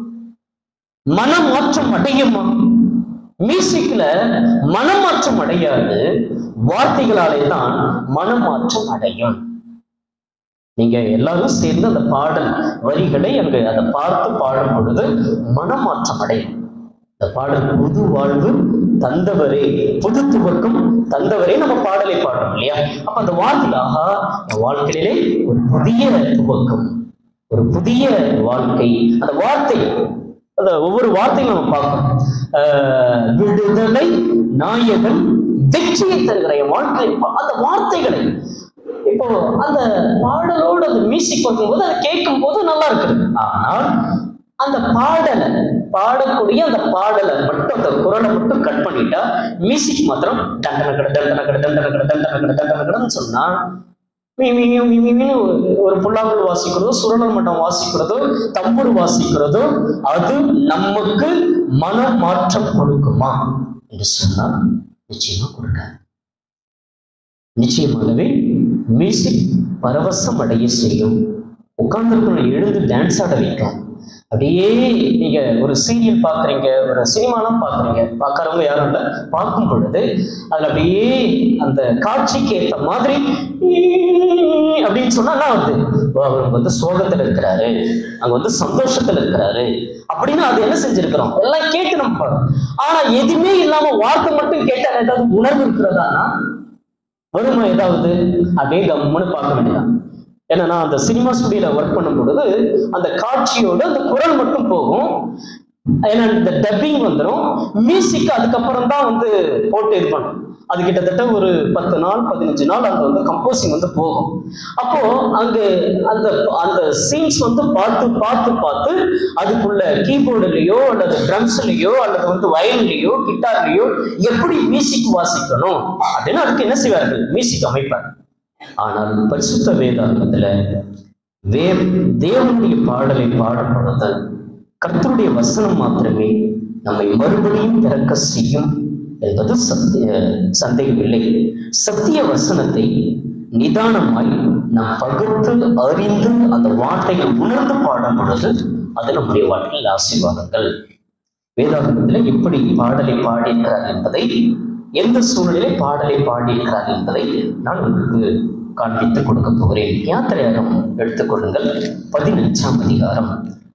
மனமாற்றம் அடையுமா மியூசிக்ல மனமாற்றம் அடையாது வார்த்தைகளாலே தான் மனமாற்றம் அடையும் நீங்க எல்லாரும் சேர்ந்து அந்த பாடல் வரிகளை அங்கு அதை பார்த்து பாடும் பொழுது மனமாற்றம் அடையும் இந்த பாடல் புது வாழ்வு தந்தவரே புது துவக்கம் தந்தவரே நம்ம பாடலை பாடுறோம் இல்லையா அப்ப அந்த வார்த்தை ஆஹா என் வாழ்க்கையிலே ஒரு புதிய துவக்கம் ஒரு புதிய வாழ்க்கை அந்த வார்த்தை அந்த ஒவ்வொரு வார்த்தையும் நம்ம பார்க்கணும் ஆஹ் விடுதலை நாயகன் வெற்றியை தருகிற என் வாழ்க்கை அந்த வார்த்தைகளை இப்போ அந்த பாடலோடு அந்த மியூசிக் பார்க்கும்போது அதை கேட்கும் போது நல்லா இருக்குது ஆனால் அந்த பாடலை பாடக்கூடிய அந்த பாடலை மட்டும் அந்த குரலை மட்டும் கட் பண்ணிட்டா மியூசிக் மாத்திரம் தண்டன கட தண்டன கட தண்டன கட தண்டன கட தண்டன கடன்னு சொன்னா மீ மீ மீ மீ மீன்னு ஒரு- ஒரு புல்லாங்குழல் வாசிக்கிறதோ சுரணல் மட்டம் வாசிக்கிறதோ தம்புரு வாசிக்கிறதோ அது நமக்கு மன மாற்றம் கொடுக்குமா என்று சொன்னால் நிச்சயமா கொடுக்காது நிச்சயமாகவே மியூசிக் பரவசம் அடைய செய்யும் உட்கார்ந்துருக்கணும் எழுந்து டான்ஸ் ஆட வைக்கும் அப்படியே நீங்க ஒரு சீரியல் பார்க்குறீங்க ஒரு சினிமாலாம் பார்க்குறீங்க பார்க்கறவங்க யாரும் இல்லை பார்க்கும் பொழுது அதுல அப்படியே அந்த காட்சிக்கு ஏற்ற மாதிரி அப்படின்னு சொன்னா என்ன ஆகுது ஓ, அவர் வந்து சோகத்துல இருக்கிறாரு அங்க வந்து சந்தோஷத்துல இருக்கிறாரு அப்படின்னு அது என்ன செஞ்சிருக்கிறோம் எல்லாம் கேட்டு நம்ம பாடுறோம் ஆனா எதுவுமே இல்லாம வார்த்தை மட்டும் கேட்டா ஏதாவது உணர்வு இருக்கிறதானா வருமா ஏதாவது அப்படியே கம்முன்னு பார்க்க வேண்டியதான் ஏன்னா நான் அந்த சினிமா ஸ்டுடியோல ஒர்க் பண்ணும் பொழுது அந்த காட்சியோட அந்த குரல் மட்டும் போகும் ஏன்னா இந்த டப்பிங் வந்துடும் மியூசிக் அதுக்கப்புறம் தான் வந்து போட்டு இது பண்ணும் அது கிட்டத்தட்ட ஒரு பத்து நாள் பதினஞ்சு நாள் அங்க வந்து கம்போசிங் வந்து போகும் அப்போ அங்க அந்த அந்த சீன்ஸ் வந்து பார்த்து பார்த்து பார்த்து அதுக்குள்ள கீபோர்டுலயோ அல்லது ட்ரம்ஸ்லயோ அல்லது வந்து வயலின்லயோ கிட்டார்லயோ எப்படி மியூசிக் வாசிக்கணும் அப்படின்னு அதுக்கு என்ன செய்வார்கள் மியூசிக் அமைப்பார் ஆனால் பரிசுத்த வேதாந்தத்துல வே தேவனுடைய பாடலை பாடும் பொழுது கர்த்தருடைய வசனம் மாத்திரமே நம்மை மறுபடியும் பிறக்க செய்யும் என்பது சத்திய சந்தேகமில்லை சத்திய வசனத்தை நிதானமாய் நாம் பகுத்து அறிந்து அந்த வார்த்தையை உணர்ந்து பாடும் பொழுது அது நம்முடைய வாழ்க்கையில் ஆசீர்வாதங்கள் வேதாகமத்தில் எப்படி பாடலை பாடியிருக்கிறார் என்பதை எந்த சூழ்நிலை பாடலை பாடியிருக்கிறார் என்பதை நான் உங்களுக்கு காண்பித்து கொடுக்க போகிறேன் யாத்திரையாகம் எடுத்துக்கொள்ளுங்கள் பதினஞ்சாம் அதிகாரம்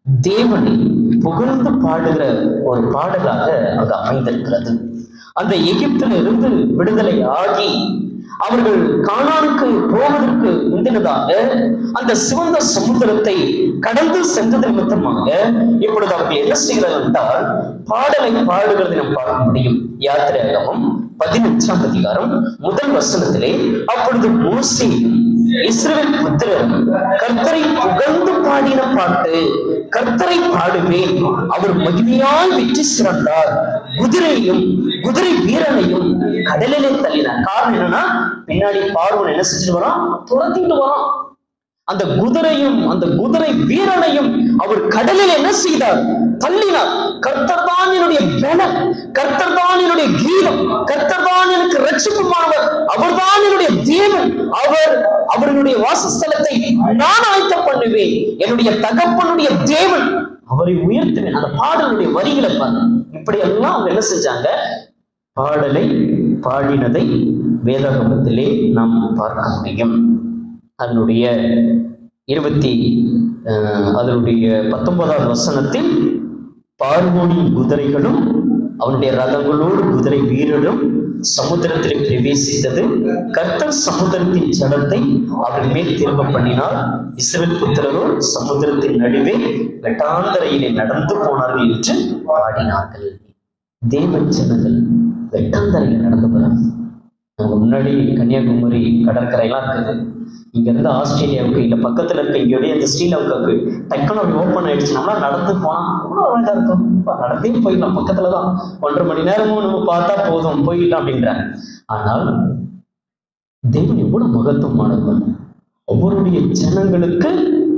தேவனை புகழ்ந்து பாடுகிற ஒரு பாடலாக அங்கு அமைந்திருக்கிறது அந்த எகிப்திலிருந்து விடுதலை ஆகி அவர்கள் கானானுக்கு போவதற்கு முந்தினதாக அந்த சிவந்த சமுத்திரத்தை கடந்து சென்றது நிமித்தமாக இப்பொழுது அவர்கள் என்ன செய்கிறார்கள் என்றால் பாடலை பாடுகிறதை நாம் பார்க்க முடியும் யாத்திரையாகவும் பதினஞ்சாம் அதிகாரம் முதல் வசனத்திலே அப்பொழுது மோசேயும் இஸ்ரவேல் புத்திரரும் கர்த்தரை புகழ்ந்து பாடின பாட்டு கர்த்தரை பாடுவேன் அவர் மகிமையால் வெற்றி சிறந்தார் குதிரையும் குதிரை வீரனையும் கடலிலே தள்ளினார் காரணம் என்னன்னா பின்னாடி பார்வன் என்ன செஞ்சுட்டு வரான் துரத்திட்டு வரான் அந்த குதிரையும் அந்த குதிரை வீரனையும் அவர் கடலில் என்ன செய்தார் தள்ளினார் கர்த்தர் தான் என்னுடைய பலன் கர்த்தர் தான் என்னுடைய கீதம் கர்த்தர் தான் எனக்கு ரட்சிப்புமானவர் அவர் தான் என்னுடைய தேவன் அவர் அவர்களுடைய வாசஸ்தலத்தை நான் ஆயத்த பண்ணுவேன் என்னுடைய தகப்பனுடைய தேவன் அவரை உயர்த்துவேன் அந்த பாடலுடைய வரிகளை பாருங்க இப்படி எல்லாம் அவங்க என்ன செஞ்சாங்க பாடலை பாடினதை வேதாகமத்திலே நாம் பார்க்க முடியும் அதனுடைய இருபத்தி அஹ், அதனுடைய பத்தொன்பதாவது வசனத்தில் பார்வோனின் குதிரைகளும் அவனுடைய ரதங்களோடு குதிரை வீரரும் சமுத்திரத்தில் பிரவேசித்தது கர்த்தர் சமுத்திரத்தின் ஜலத்தை அவர் மேல் திரும்ப பண்ணினார் இஸ்ரவேல் புத்திரரோ சமுத்திரத்தின் நடுவே வெட்டாந்தரையிலே நடந்து போனார்கள் என்று பாடினார்கள் தேவ ஜனங்கள் வெட்டாந்தரையில் நடந்து போறாங்க நம்ம முன்னாடி கன்னியாகுமரி கடற்கரைலாம் இருக்குது இங்க இருந்து ஆஸ்திரேலியாவுக்கு இல்ல பக்கத்துல இருக்க இங்க வெளியே இந்த ஸ்ரீலங்காவுக்கு டக்குனு அப்படி ஓப்பன் ஆயிடுச்சு நம்மளா நடந்து போனா அவ்வளோ அழகா இருக்கும் அப்பா, நடந்தே போயிடலாம் பக்கத்துல தான் ஒன்றரை மணி நேரமும் நம்ம பார்த்தா போதும் போயிடலாம் அப்படின்றாங்க ஆனால் தேவன் எவ்வளவு மகத்துவமானவர் அவருடைய ஜனங்களுக்கு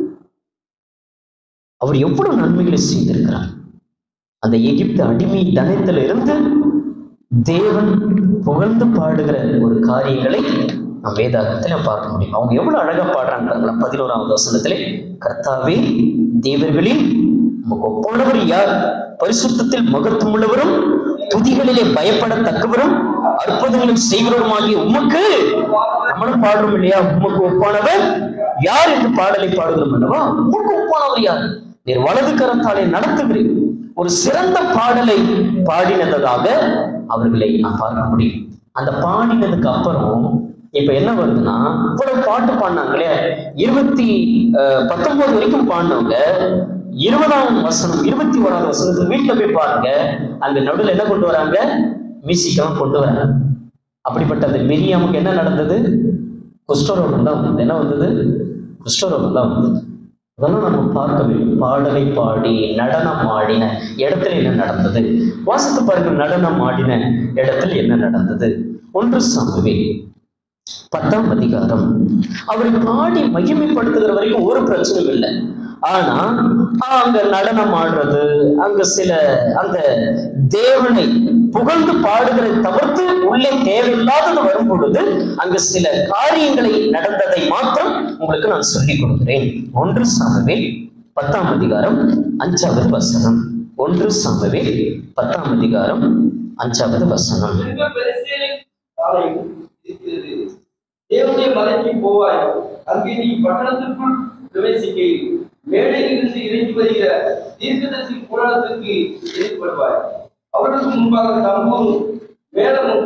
அவர் எவ்வளவு நன்மைகளை செய்திருக்கிறார் அந்த எகிப்து அடிமை தனத்துல இருந்து தேவன் புகழ்ந்து பாடுகிற ஒரு காரியங்களை நாம் வேதாகத்துல பார்க்க முடியும் அவங்க எவ்வளவு அழகா பாடுறாங்க பாருங்களேன் பதினோராவது வசனத்திலே கர்த்தாவே தேவர்களில் உமக்கு ஒப்பானவர் யார் பரிசுத்தத்தில் மகத்துவமுள்ளவரும் துதிகளிலே பயப்படத்தக்கவரும் அற்புதங்களும் செய்கிறவருமாகிய உமக்கு நம்மளும் பாடுறோம் இல்லையா உமக்கு ஒப்பானவர் யார் என்று பாடலை பாடுகிறோம் அல்லவா உமக்கு ஒப்பானவர் யார் நீர் வலது கரத்தாலே நடத்துகிறீர் ஒரு சிறந்த பாடலை பாடினதாக அவர்களை நான் பார்க்க முடியும் அந்த பாடினதுக்கு அப்புறம் இப்ப என்ன வருதுன்னா இவ்வளவு பாட்டு பாடினாங்களே இருபத்தி அஹ், பத்தொன்பது வரைக்கும் பாடினவங்க இருபதாம் வசனம் இருபத்தி ஓராவது வசனத்துக்கு வீட்டுல போய் பாருங்க அங்க நடுவில் என்ன கொண்டு வராங்க மியூசிக்கெல்லாம் கொண்டு வராங்க அப்படிப்பட்ட அந்த மிரியாமுக்கு என்ன நடந்தது குஷ்டரோகம் தான் வந்தது என்ன வந்தது குஷ்டரோகம் தான் வந்தது அதெல்லாம் நம்ம பார்க்க வேண்டும் பாடலை பாடி நடனம் ஆடின இடத்துல என்ன நடந்தது வாசித்து பாருங்க நடனம் ஆடின இடத்தில் என்ன நடந்தது ஒன்று சாமுவே பத்தாம் அதிகாரம் அவரை பாடி மகிமைப்படுத்துகிற வரைக்கும் ஒரு பிரச்சனையும் இல்லை ஆனா அங்க நடனம் ஆடுறது அங்க சில அந்த தேவனை புகழ்ந்து பாடுகிறதை தவிர்த்து உள்ளே தேவையில்லாதது வரும் பொழுது அங்கு சில காரியங்களை நடந்ததை மாத்திரம் உங்களுக்கு நான் சொல்லிக் கொடுக்கிறேன் ஒன்று சாமவே பத்தாம் அதிகாரம் அஞ்சாவது வசனம் ஒன்று சாமவே பத்தாம் அதிகாரம் அஞ்சாவது வசனம் திரும்ப பெலிஸ்தீனின் ஆலயம் இருக்கிறது. தேவனுடைய மலைக்கு போவாய் அங்கே நீ பட்டணத்திற்குள் பிரவேசிக்கையில் மேடையிலிருந்து இறங்கி வருகிற தீர்க்கதரிசி கூடாரத்திற்கு எதிர்படுவாய் அவர்களுக்கு முன்பாக தம்பூரும் மேளமும்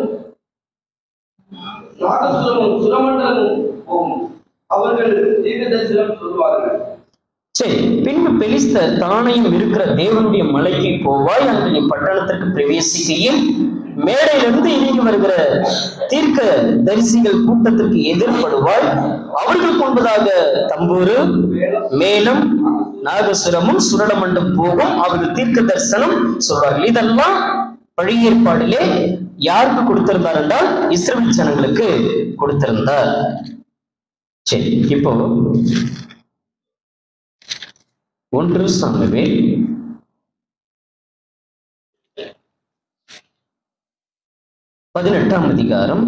நாகசுரமும் சுரமண்டலமும் போகும் அவர்கள் தீர்க்கதரிசனம் சொல்வார்கள் சரி பின்பு பெலிஸ்தர் தானையும் இருக்கிற தேவனுடைய மலைக்கு போவாய் அங்கு நீ பட்டணத்திற்கு பிரவேசிக்கையில் மேடையிலிருந்து இறங்கி வருகிற தீர்க்க தரிசிகள் கூட்டத்திற்கு எதிர்ப்படுவாய் அவர்கள் கொண்டதாக தம்பூரு மேலும் நாகசுரமும் சுரளமண்டம் போகும் அவர்கள் தீர்க்க தரிசனம் சொல்வார்கள் இதெல்லாம் பழைய ஏற்பாடிலே யாருக்கு கொடுத்திருந்தார் என்றால் இஸ்ரவேல் ஜனங்களுக்கு கொடுத்திருந்தார் சரி இப்போ ஒன்று சாமுவேல் பதினெட்டாம் அதிகாரம்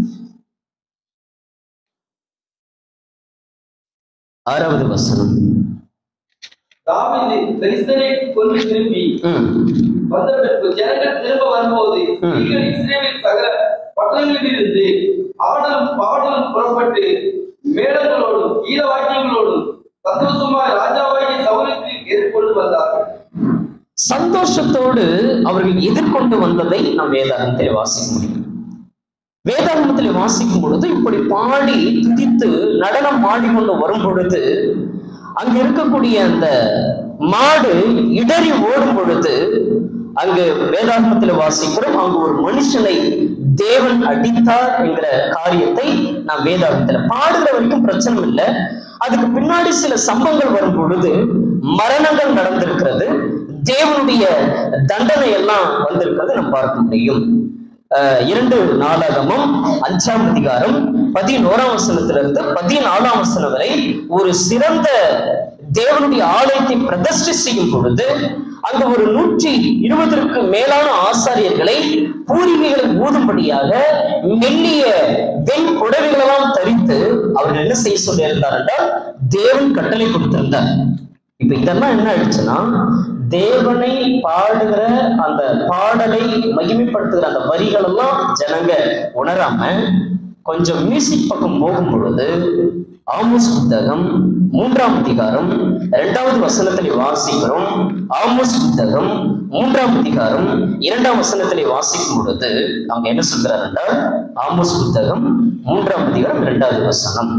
ஆறாவது வசனம் தாவீது பெலிஸ்தரை கொண்டு திரும்பி ம், வந்த பின்பு ஜனங்கள் திரும்ப வரும்போது ம். நீங்கள் இஸ்ரேலின் சகல பட்டணங்களிலிருந்து ஆடலும் பாடலும் புறப்பட்டு மேடங்களோடும் கீத வாக்கியங்களோடும் சந்தோஷமாய் ராஜாவாகிய சவுலுக்கு எதிர்கொண்டு வந்தார்கள் சந்தோஷத்தோடு அவர்கள் எதிர்கொண்டு வந்ததை நாம் வேதாகமத்தில் வாசிக்க முடியும் வேதாகமத்தில் வாசிக்கும் பொழுது இப்படி பாடி துதித்து நடனம் ஆடிக்கொண்டு வரும் பொழுது அங்க இருக்கக்கூடிய அந்த மாடு இடறி ஓடும் பொழுது அங்கு வேதாகமத்தில் வாசிக்கிறோம் அங்கு ஒரு மனுஷனை தேவன் அடித்தார் என்கிற காரியத்தை நாம் வேதாகமத்தில் பாடுகிற வரைக்கும் பிரச்சனை இல்லை அதுக்கு பின்னாடி சில சம்பவங்கள் வரும் பொழுது மரணங்கள் நடந்திருக்கிறது தேவனுடைய தண்டனை எல்லாம் வந்திருக்கிறது நம்ம பார்க்க முடியும் அஹ் இரண்டு நாளாகமும் அஞ்சாம் அதிகாரம் பதினோராம் வசனத்திலிருந்து பதினாலாம் வசனம் வரை ஒரு சிறந்த தேவனுடைய ஆலயத்தை பிரதிஷ்டை செய்யும் பொழுது அங்கு ஒரு நூற்றி இருபதற்கு மேலான ஆசாரியர்களை பூரிகைகளை ஊதும்படியாக மெல்லிய வெண் புடவைகளெல்லாம் தரித்து அவர்கள் என்ன செய்ய சொல்லியிருந்தார் என்றால் தேவன் கட்டளை கொடுத்திருந்தார் இப்ப இதெல்லாம் என்ன ஆயிடுச்சுன்னா தேவனை பாடுகிற அந்த பாடலை மகிமைப்படுத்துகிற அந்த வரிகள் எல்லாம் ஜனங்க உணராம கொஞ்சம் மியூசிக் பக்கம் போகும் பொழுது ஆமோஸ் புத்தகம் மூன்றாம் அதிகாரம் இரண்டாவது வசனத்தில் வாசிக்கிறோம் ஆமோஸ் புத்தகம் மூன்றாம் அதிகாரம் இரண்டாம் வசனத்திலே வாசிக்கும் பொழுது அவங்க என்ன சொல்றாரு என்றால் ஆமோஸ் புத்தகம் மூன்றாம் அதிகாரம் இரண்டாவது வசனம்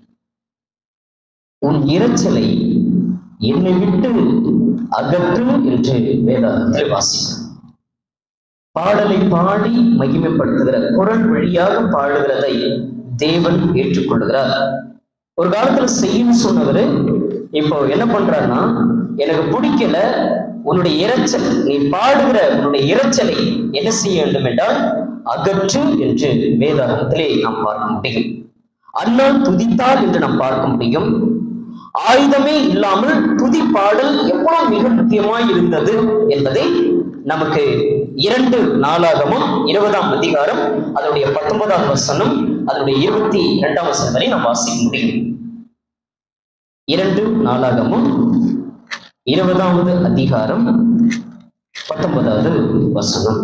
உன் இரைச்சலை என்னை விட்டு அகற்று என்று வேதாந்தத்தில் வாசிக்கிறோம் பாடலை பாடி மகிமைப்படுத்துகிற குரல் வழியாக பாடுகிறதை தேவன் ஏற்றுக்கொள்கிறார் ஒரு காலத்துல செய்யும் சொன்னவரு இப்போ என்ன பண்றாருன்னா எனக்கு பிடிக்கல உன்னுடைய இரைச்சல் நீ பாடுகிற உன்னுடைய இரைச்சலை என்ன செய்ய வேண்டும் என்றால் அகற்று என்று வேதாகத்திலே நாம் பார்க்க முடியும் அண்ணால் துதித்தார் என்று நாம் பார்க்க முடியும் ஆயுதமே இல்லாமல் துதி பாடல் எவ்வளவு மிக முக்கியமாய் இருந்தது என்பதை நமக்கு இரண்டு நாளாகமும் இருபதாம் அதிகாரம் அதனுடைய பத்தொன்பதாம் வசனம் அதனுடைய இருபத்தி இரண்டாம் வசனம் வரை நாம் வாசிக்க முடியும் இரண்டு நாளாகமும் இருபதாவது அதிகாரம் பத்தொன்பதாவது வசனம்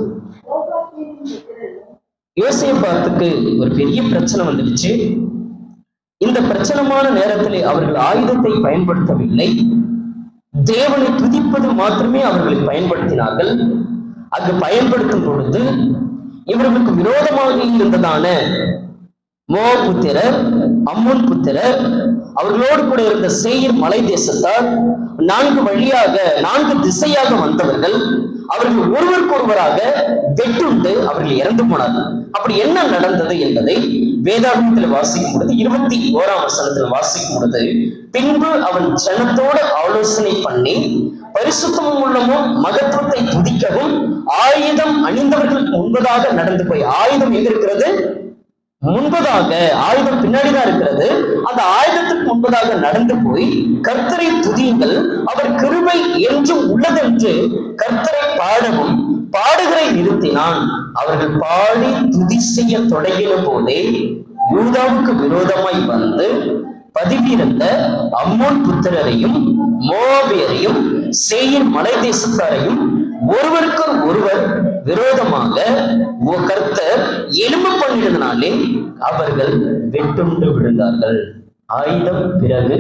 யோசேப்பாத்துக்கு ஒரு பெரிய பிரச்சனை வந்துடுச்சு இந்த பிரச்சனமான நேரத்திலே அவர்கள் ஆயுதத்தை பயன்படுத்தவில்லை தேவனை துதிப்பது மாத்திரமே அவர்களை பயன்படுத்தினார்கள் அங்கு பயன்படுத்தும் பொழுது இவர்களுக்கு விரோதமாக இருந்ததான மோ புத்திரர் அம்முன் புத்திரர் அவர்களோடு கூட இருந்த சேயர் மலை தேசத்தார் நான்கு வழியாக நான்கு திசையாக வந்தவர்கள் அவர்கள் ஒருவருக்கொருவராக வெட்டுண்டு அவர்கள் இறந்து போனார்கள் அப்படி என்ன நடந்தது என்பதை வேதாகமத்தில் வாசிக்கும் பொழுது இருபத்தி ஓராம் வசனத்தில் வாசிக்கும் பொழுது பின்பு அவன் ஜனத்தோடு ஆலோசனை பண்ணி பரிசுத்தமும் உள்ளமும் மகத்துவத்தை துதிக்கவும் ஆயுதம் அணிந்தவர்கள் முன்பதாக நடந்து போய் ஆயுதம் எங்க இருக்கிறது முன்பதாக ஆயுதம் பின்னாடிதான் இருக்கிறது அந்த ஆயுதத்துக்கு முன்பதாக நடந்து போய் கர்த்தரை துதியுங்கள் அவர் கிருபை என்றும் உள்ளதென்று கர்த்தரை பாடவும் பாடுகிறை நிறுத்தினான் அவர்கள் பாடி துதி செய்ய தொடங்கின போதே யூதாவுக்கு விரோதமாய் வந்து பதிவிருந்த அம்மோன் புத்திரரையும் மோபியரையும் சேயின் மலை தேசத்தாரையும் ஒருவருக்கு ஒருவர் விரோதமாக ஓ கர்த்தர் எலும்பு பண்ணினதுனாலே அவர்கள் வெட்டுண்டு விழுந்தார்கள் ஆயுதம் பிறகு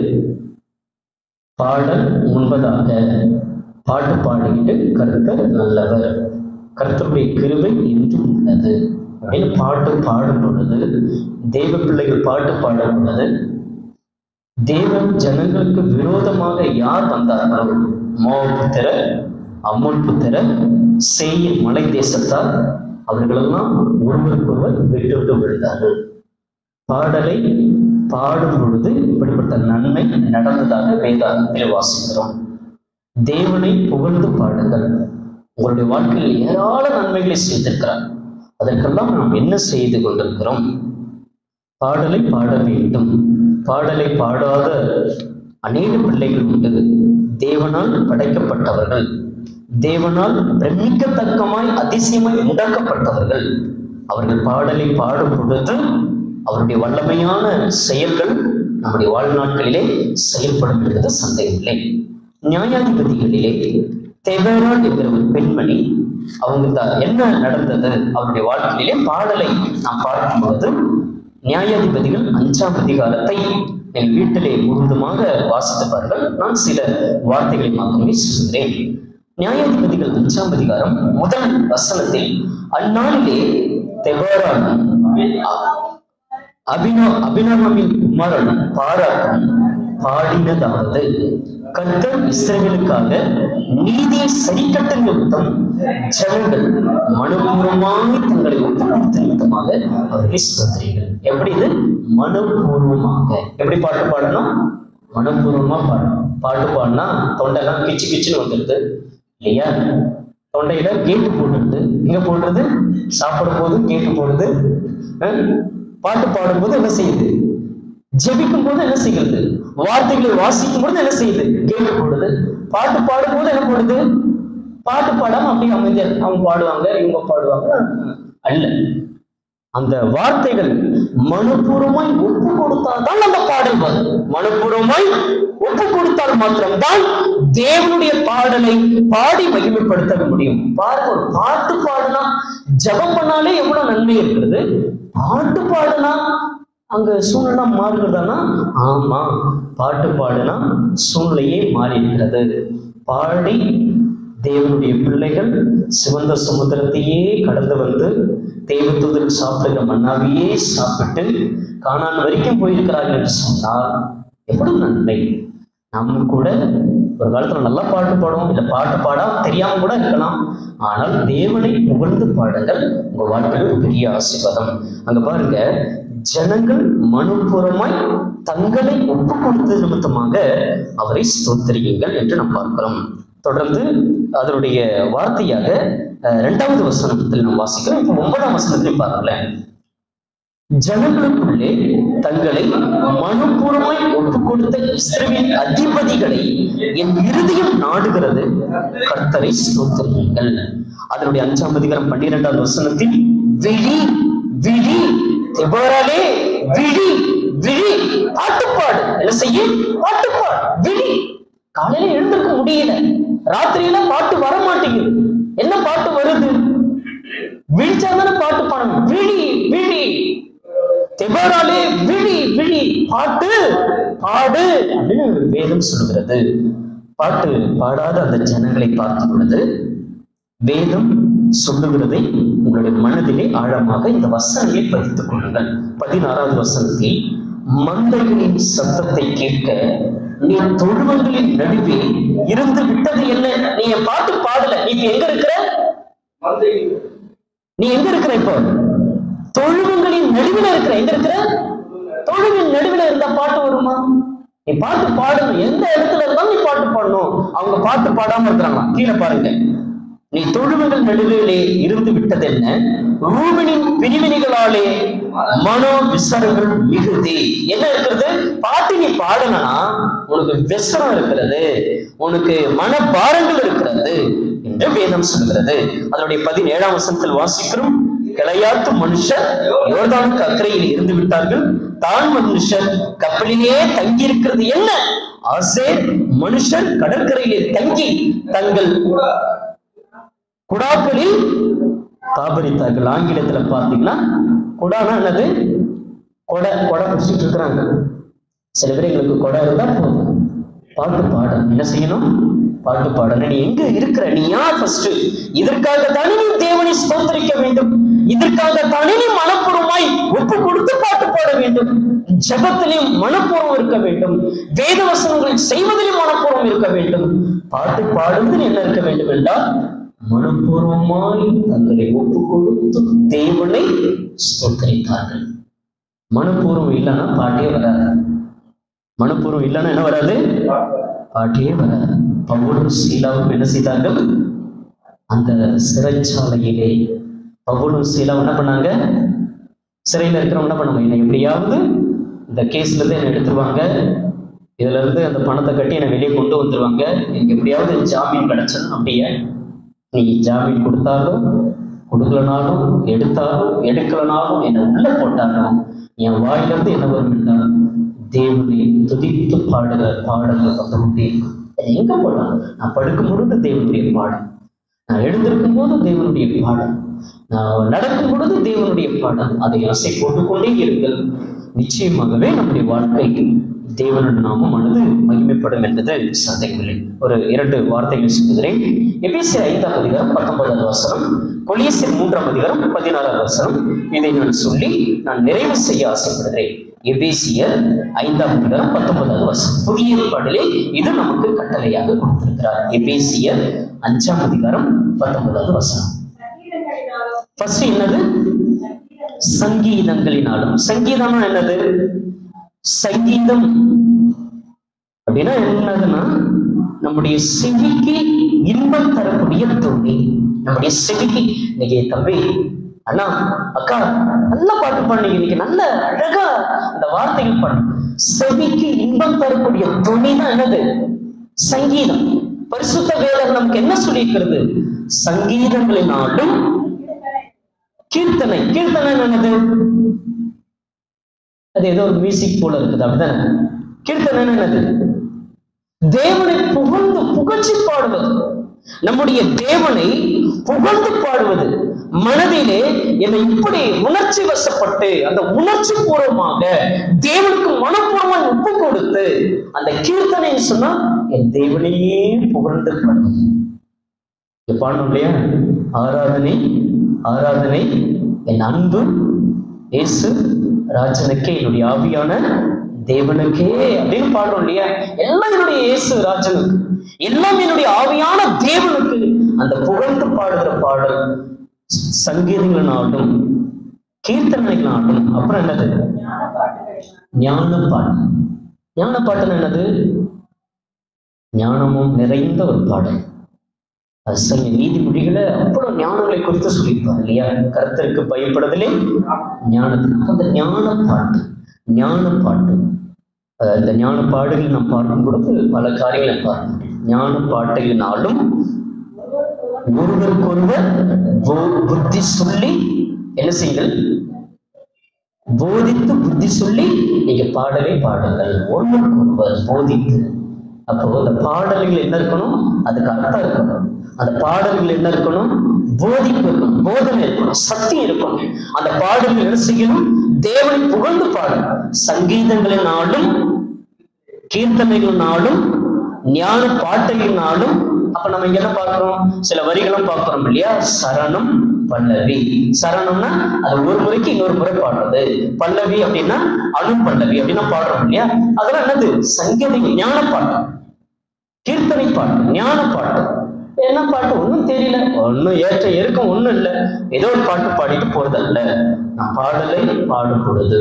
பாடல் முன்பதாக பாட்டு பாடிக்கிட்டு கர்த்தர் நல்லவர் கர்த்தருடைய கிருபை என்றும் உள்ளது அப்படின்னு பாட்டு பாடும் பொழுது தெய்வ பிள்ளைகள் பாட்டு பாடும் பொழுது தேவன் ஜனங்களுக்கு விரோதமாக யார் வந்தார்களோ மோ புத்திரர் அம்மன் புத்திரர் சேயின் மலை தேசத்தார் அவர்களெல்லாம் ஒருவருக்கொருவர் விட்டு விழுந்தார்கள் பாடலை பாடும் பொழுது இப்படிப்பட்ட நன்மை நடந்ததாக வேதாகத்தில் வாசிக்கிறோம் தேவனை புகழ்ந்து பாடுங்கள் உங்களுடைய வாழ்க்கையில் ஏராள நன்மைகளை செய்திருக்கிறார் அதற்கெல்லாம் நாம் என்ன செய்து கொண்டிருக்கிறோம் பாடலை பாட வேண்டும் பாடலை பாடாத அநேக பிள்ளைகள் உண்டு தேவனால் படைக்கப்பட்டவர்கள் தேவனால் பிரமிக்கத்தக்கமாய் அதிசயமாய் உண்டாக்கப்பட்டவர்கள் அவர்கள் பாடலை பாடும் பொழுது அவருடைய வல்லமையான செயல்கள் நம்முடைய வாழ்நாட்களிலே செயல்படும் என்பது சந்தேகமில்லை நியாயாதிபதிகளிலே தெவரால் என்கிற ஒரு பெண்மணி அவங்க தான் என்ன நடந்தது அவருடைய வாழ்க்கையிலே பாடலை நாம் பார்க்கும்போது நியாயாதிபதிகள் அஞ்சாம் அதிகாரத்தை என் வீட்டிலே முழுவதுமாக வாசித்து பாருங்கள் நான் சில வார்த்தைகளை மாத்திரமே சொல்கிறேன் நியாயாதிபதிகள் அஞ்சாம் அதிகாரம் முதல் வசனத்தில் அந்நாளிலே தெபரானும் அபினோ அபினவமின் குமாரனும் பாராட்டும் பாடினதாவது கர்த்தர் இஸ்ரவேலுக்காக நீதியை சரிக்கட்ட நிமித்தம் ஜனங்கள் மனப்பூர்வமாய் தங்களை ஒப்புக்கொடுத்த நிமித்தமாக அவர்களை ஸ்தோத்திரீர்கள் எப்படி இது மனப்பூர்வமாக எப்படி பாட்டு பாடணும் மனப்பூர்வமா பாடணும் பாட்டு பாடினா தொண்டெல்லாம் கிச்சு கிச்சுன்னு வந்துடுது இல்லையா தொண்டையில கேட்டு போட்டுருது எங்க போடுறது சாப்பிடும் போது கேட்டு போடுது அஹ்? பாட்டு பாடும்போது என்ன செய்யுது ஜெபிக்கும் போது என்ன செய்கிறது வார்த்தைகளை வாசிக்கும் போது என்ன செய்யுது கேட்டு போடுது பாட்டு பாடும்போது என்ன போடுது பாட்டு பாடாம அப்படியே அமைதியா இருக்கு. அவங்க பாடுவாங்க இவங்க பாடுவாங்க அல்ல அந்த வார்த்தைகள் மனப்பூர்வமாய் ஒப்பு கொடுத்தால்தான் அந்த பாடல் வரும் மனப்பூர்வமாய் ஒப்பு கொடுத்தால் மாத்திரம்தான் தேவனுடைய பாடலை பாடி மகிமைப்படுத்த முடியும் பாருங்க ஒரு பாட்டு பாடுனா ஜெபம் பண்ணாலே எவ்வளவு நன்மை இருக்கிறது பாட்டு பாடுனா அங்க சூழ்நிலை மாறுகிறதானா ஆமா பாட்டு பாடுனா சூழ்நிலையே மாறி இருக்கிறது பாடி தேவனுடைய பிள்ளைகள் சிவந்த சமுத்திரத்தையே கடந்து வந்து தேவதூதர் சாப்பிடுகிற மன்னாவையே சாப்பிட்டு கானான் வரைக்கும் போயிருக்கிறார்கள் என்று சொன்னால் எவ்வளவு நன்மை நம்ம கூட ஒரு காலத்துல நல்லா பாட்டு பாடுவோம் இல்ல பாட்டு பாடாம தெரியாம கூட இருக்கலாம் ஆனால் தேவனை புகழ்ந்து பாடுங்கள் உங்க வாழ்க்கையில் ஒரு பெரிய ஆசீர்வாதம் அங்க பாருங்க ஜனங்கள் மனுபூர்வமாய் தங்களை ஒப்பு கொடுத்தது நிமித்தமாக அவரை ஸ்தோத்திரியுங்கள் என்று நாம் பார்க்கிறோம் தொடர்ந்து அதனுடைய வார்த்தையாக அஹ், இரண்டாவது வசனத்தில் நாம் வாசிக்கிறோம் இப்போ ஒன்பதாம் வசனத்திலையும் பாருங்களேன் ஜனங்களுக்குள்ளே தங்களை மனுபூர்வமாய் ஒப்பு கொடுத்த இஸ்ரவேல் அதிபதிகளை என் இருதயம் நாடுகிறது கர்த்தரை ஸ்தோத்திரியுங்கள் அதனுடைய அஞ்சாம் அதிகாரம் பன்னிரெண்டாவது வசனத்தில் விழி விழி தெபோராலே விழி விழி பாட்டுப்பாடு என்ன செய்ய பாட்டுப்பாடு விழி காலையில எழுந்திருக்க முடியல ராத்திரியில பாட்டு வர மாட்டேங்குது என்ன பாட்டு வருது விழிச்சாதானே பாட்டு பாடணும் விழி விழி தெபராலே விழி விழி பாட்டு பாடு அப்படின்னு வேதம் சொல்கிறது பாட்டு பாடாத அந்த ஜனங்களை பார்க்கும் பொழுது வேதம் சொல்லுகிறதை உங்களுடைய மனதிலே ஆழமாக இந்த வசனங்களை பதித்துக் கொள்ளுங்கள் பதினாறாவது வசனத்தில் மந்தைகளின் சத்தத்தை கேட்க நீ தொழுவங்களின் நடுவே இருந்து விட்டது என்ன நீ என் பாட்டு பாடல நீ இப்ப எங்க இருக்கிற மந்தை நீ எங்க இருக்கிற இப்போ தொழுவங்களின் நடுவில் இருக்கிற எங்க இருக்கிற தொழுவின் நடுவில் இருந்தா பாட்டு வருமா நீ பாட்டு பாடணும் எந்த இடத்துல இருந்தாலும் நீ பாட்டு பாடணும் அவங்க பாட்டு பாடாம இருக்கிறாங்க கீழே பாருங்க நீ தொழுவங்கள் நடுவிலே இருந்து விட்டது என்ன ரூபினின் பிரிவினைகளாலே மனோ விசரங்கள் மிகுதி என்ன இருக்கிறது பாட்டு நீ பாடனா உனக்கு விசரம் இருக்கிறது உனக்கு மனபாரங்கள் இருக்கிறது என்று வேதம் சொல்கிறது அதனுடைய பதினேழாம் வசனத்தில் வாசிக்கிறோம் கிளையாத்து மனுஷர் யோர்தானுக்கு அக்கறையில் இருந்து விட்டார்கள் தான் மனுஷர் கப்பலிலே தங்கி இருக்கிறது என்ன ஆசேர் மனுஷர் கடற்கரையிலே தங்கி தங்கள் குடாக்களில் தாபரித்தார்கள் ஆங்கிலத்துல பார்த்தீங்கன்னா குடானா என்னது கொடை கொடை பிடிச்சிட்டு இருக்கிறாங்க சில பேர் எங்களுக்கு கொடை இருந்தா போதும் பாட்டு பாட என்ன செய்யணும் பாட்டு பாடணும் நீ எங்க இருக்கிற நீ யார் ஃபர்ஸ்ட் இதற்காக தானே நீ தேவனை ஸ்தோத்தரிக்க வேண்டும் இதற்காக தானே நீ மனப்பூர்வமாய் ஒப்பு கொடுத்து பாட்டு பாட வேண்டும் ஜபத்திலும் மனப்பூர்வம் இருக்க வேண்டும் வேத வசனங்கள் செய்வதிலும் மனப்பூர்வம் இருக்க வேண்டும் பாட்டு பாடுவதில் என்ன இருக்க வேண்டும் என்றால் மனப்பூர்வமாய் தங்களை ஒப்பு கொடுத்து தேவனை ஸ்தோத்தரித்தார்கள் மனப்பூர்வம் இல்லைன்னா பாட்டே வராது மனப்பூர்வம் இல்லைன்னா என்ன வராது பாட்டே வராது பவுலும் சீலாவும் என்ன செய்தார்கள் அந்த சிறைச்சாலையிலே பவுலும் சீலாவும் என்ன பண்ணாங்க சிறையில் இருக்கிறவங்க என்ன பண்ணுவாங்க என்னை எப்படியாவது இந்த கேஸ்ல இருந்து என்னை எடுத்துருவாங்க இதுல இருந்து அந்த பணத்தை கட்டி என்னை வெளியே கொண்டு வந்துருவாங்க எனக்கு எப்படியாவது ஜாமீன் கிடைச்சது அப்படியே நீ ஜாமீன் கொடுத்தாலும் கொடுக்கலனாலும் எடுத்தாலும் எடுக்கலனாலும் என்னை உள்ள போட்டாலும் என் வாயிலிருந்து என்ன வரும் என்றால் தேவனை துதித்து பாடுகிற பாடல்கள் வந்து கொண்டே இருக்கும். அது எங்க போடலாம் நான் படுக்கும் பொழுது தேவனுடைய பாடல் நான் எழுந்திருக்கும் போது தேவனுடைய பாடல் நான் நடக்கும் பொழுது தேவனுடைய பாடல் அதை அசை போட்டுக்கொண்டே இருங்கள் நிச்சயமாகவே நம்முடைய வாழ்க்கை தேவனுடைய நாமமானது மகிமைப்படும் என்பது சந்தேகமில்லை ஒரு இரண்டு வார்த்தைகள் சொல்கிறேன் எபிசி ஐந்தாம் அதிகாரம் பத்தொன்பதாவது வசனம் கொலியசின் மூன்றாம் அதிகாரம் பதினாறாவது வசனம் இதை நான் சொல்லி நான் நிறைவு செய்ய ஆசைப்படுகிறேன் எபேசியர் ஐந்தாம் அதிகாரம் பத்தொன்பதாவது வசனம் புதிய ஏற்பாடிலே இது நமக்கு கட்டளையாக கொடுத்திருக்கிறார் எபேசியர் அஞ்சாம் அதிகாரம் பத்தொன்பதாவது வசனம் ஃபர்ஸ்ட் என்னது சங்கீதங்களினாலும் சங்கீதம்னா என்னது சங்கீதம் அப்படின்னா என்னதுன்னா நம்முடைய செவிக்கு இன்பம் தரக்கூடிய துணி நம்முடைய செவிக்கு இன்னைக்கு தம்பி அண்ணா அக்கா நல்ல பாட்டு பாடுனீங்க இன்னைக்கு நல்ல அழகா அந்த வார்த்தைகள் பாடு செவிக்கு இன்பம் தரக்கூடிய துணினா என்னது சங்கீதம் பரிசுத்த வேதம் நமக்கு என்ன சொல்லியிருக்கிறது சங்கீதங்களினாலும் கீர்த்தனை கீர்த்தனை என்னது அது ஏதோ ஒரு மியூசிக் போல இருக்குது அப்படிதானே கீர்த்தனை என்னது தேவனை புகழ்ந்து புகழ்ச்சி பாடுவது நம்முடைய தேவனை புகழ்ந்து பாடுவது மனதிலே என்னை இப்படி உணர்ச்சி வசப்பட்டு அந்த உணர்ச்சி பூர்வமாக தேவனுக்கு மனப்பூர்வமாக ஒப்பு கொடுத்து அந்த கீர்த்தனை சொன்னா என் தேவனையே புகழ்ந்து பாடுவது இங்க பாடணும் இல்லையா ஆராதனை ஆராதனை என் அன்பு இயேசு ராஜனுக்கே என்னுடைய ஆவியான தேவனுக்கே அப்படின்னு பாடுறோம் இல்லையா எல்லாம் என்னுடைய இயேசு ராஜனுக்கு எல்லாம் என்னுடைய ஆவியான தேவனுக்கு அந்த புகழ்ந்து பாடுகிற பாடல் சங்கீதங்களாகட்டும் கீர்த்தனைகளாகட்டும் அப்புறம் என்னது ஞான பாட்டுகள் ஞான பாட்டு ஞான பாட்டுன்னு என்னது ஞானமும் நிறைந்த ஒரு பாடல் அது சங்க நீதிமொழிகளை அவ்வளவு ஞானங்களை குறித்து சொல்லியிருப்பார் இல்லையா கருத்தருக்கு பயப்படுதலே ஞானத்தின் அப்ப அந்த ஞான பாட்டு ஞான பாட்டு அஹ் இந்த ஞான பாடுகள் நாம் பார்க்கும் பொழுது பல காரியங்களை பார்க்க முடியும் ஞான பாட்டுகளினாலும் ஒருவருக்கொருவர் போ- புத்தி சொல்லி என்ன செய்யுங்கள் போதித்து புத்தி சொல்லி நீங்க பாடவே பாடுங்கள் ஒருவருக்கொருவர் போதித்து அப்போ அந்த பாடல்கள் என்ன இருக்கணும் அதுக்கு அர்த்தம் இருக்கணும் அந்த பாடல்கள் என்ன இருக்கணும் போதிப்பு இருக்கணும் போதனை இருக்கணும் சக்தி இருக்கணும் அந்த பாடல்கள் என்ன செய்யணும் தேவனை புகழ்ந்து பாடணும் சங்கீதங்களினாலும் கீர்த்தனைகளினாலும் ஞான பாட்டையினாலும் அப்ப நம்ம இங்க என்ன பார்க்கிறோம் சில வரிகளும் பார்க்கிறோம் இல்லையா சரணம் பல்லவி சரணம்னா அது ஒரு முறைக்கு இன்னொரு முறை பாடுறது பல்லவி அப்படின்னா அணு பல்லவி அப்படின்னா பாடுறோம் இல்லையா அதெல்லாம் என்னது சங்கீத ஞான பாட்டு கீர்த்தனை பாட்டு ஞான பாட்டு என்ன பாட்டு ஒன்றும் தெரியல ஒன்றும் ஏற்ற இறக்கம் ஒன்றும் இல்லை ஏதோ ஒரு பாட்டு பாடிட்டு போறதல்ல நான் பாடலை பாடும் பொழுது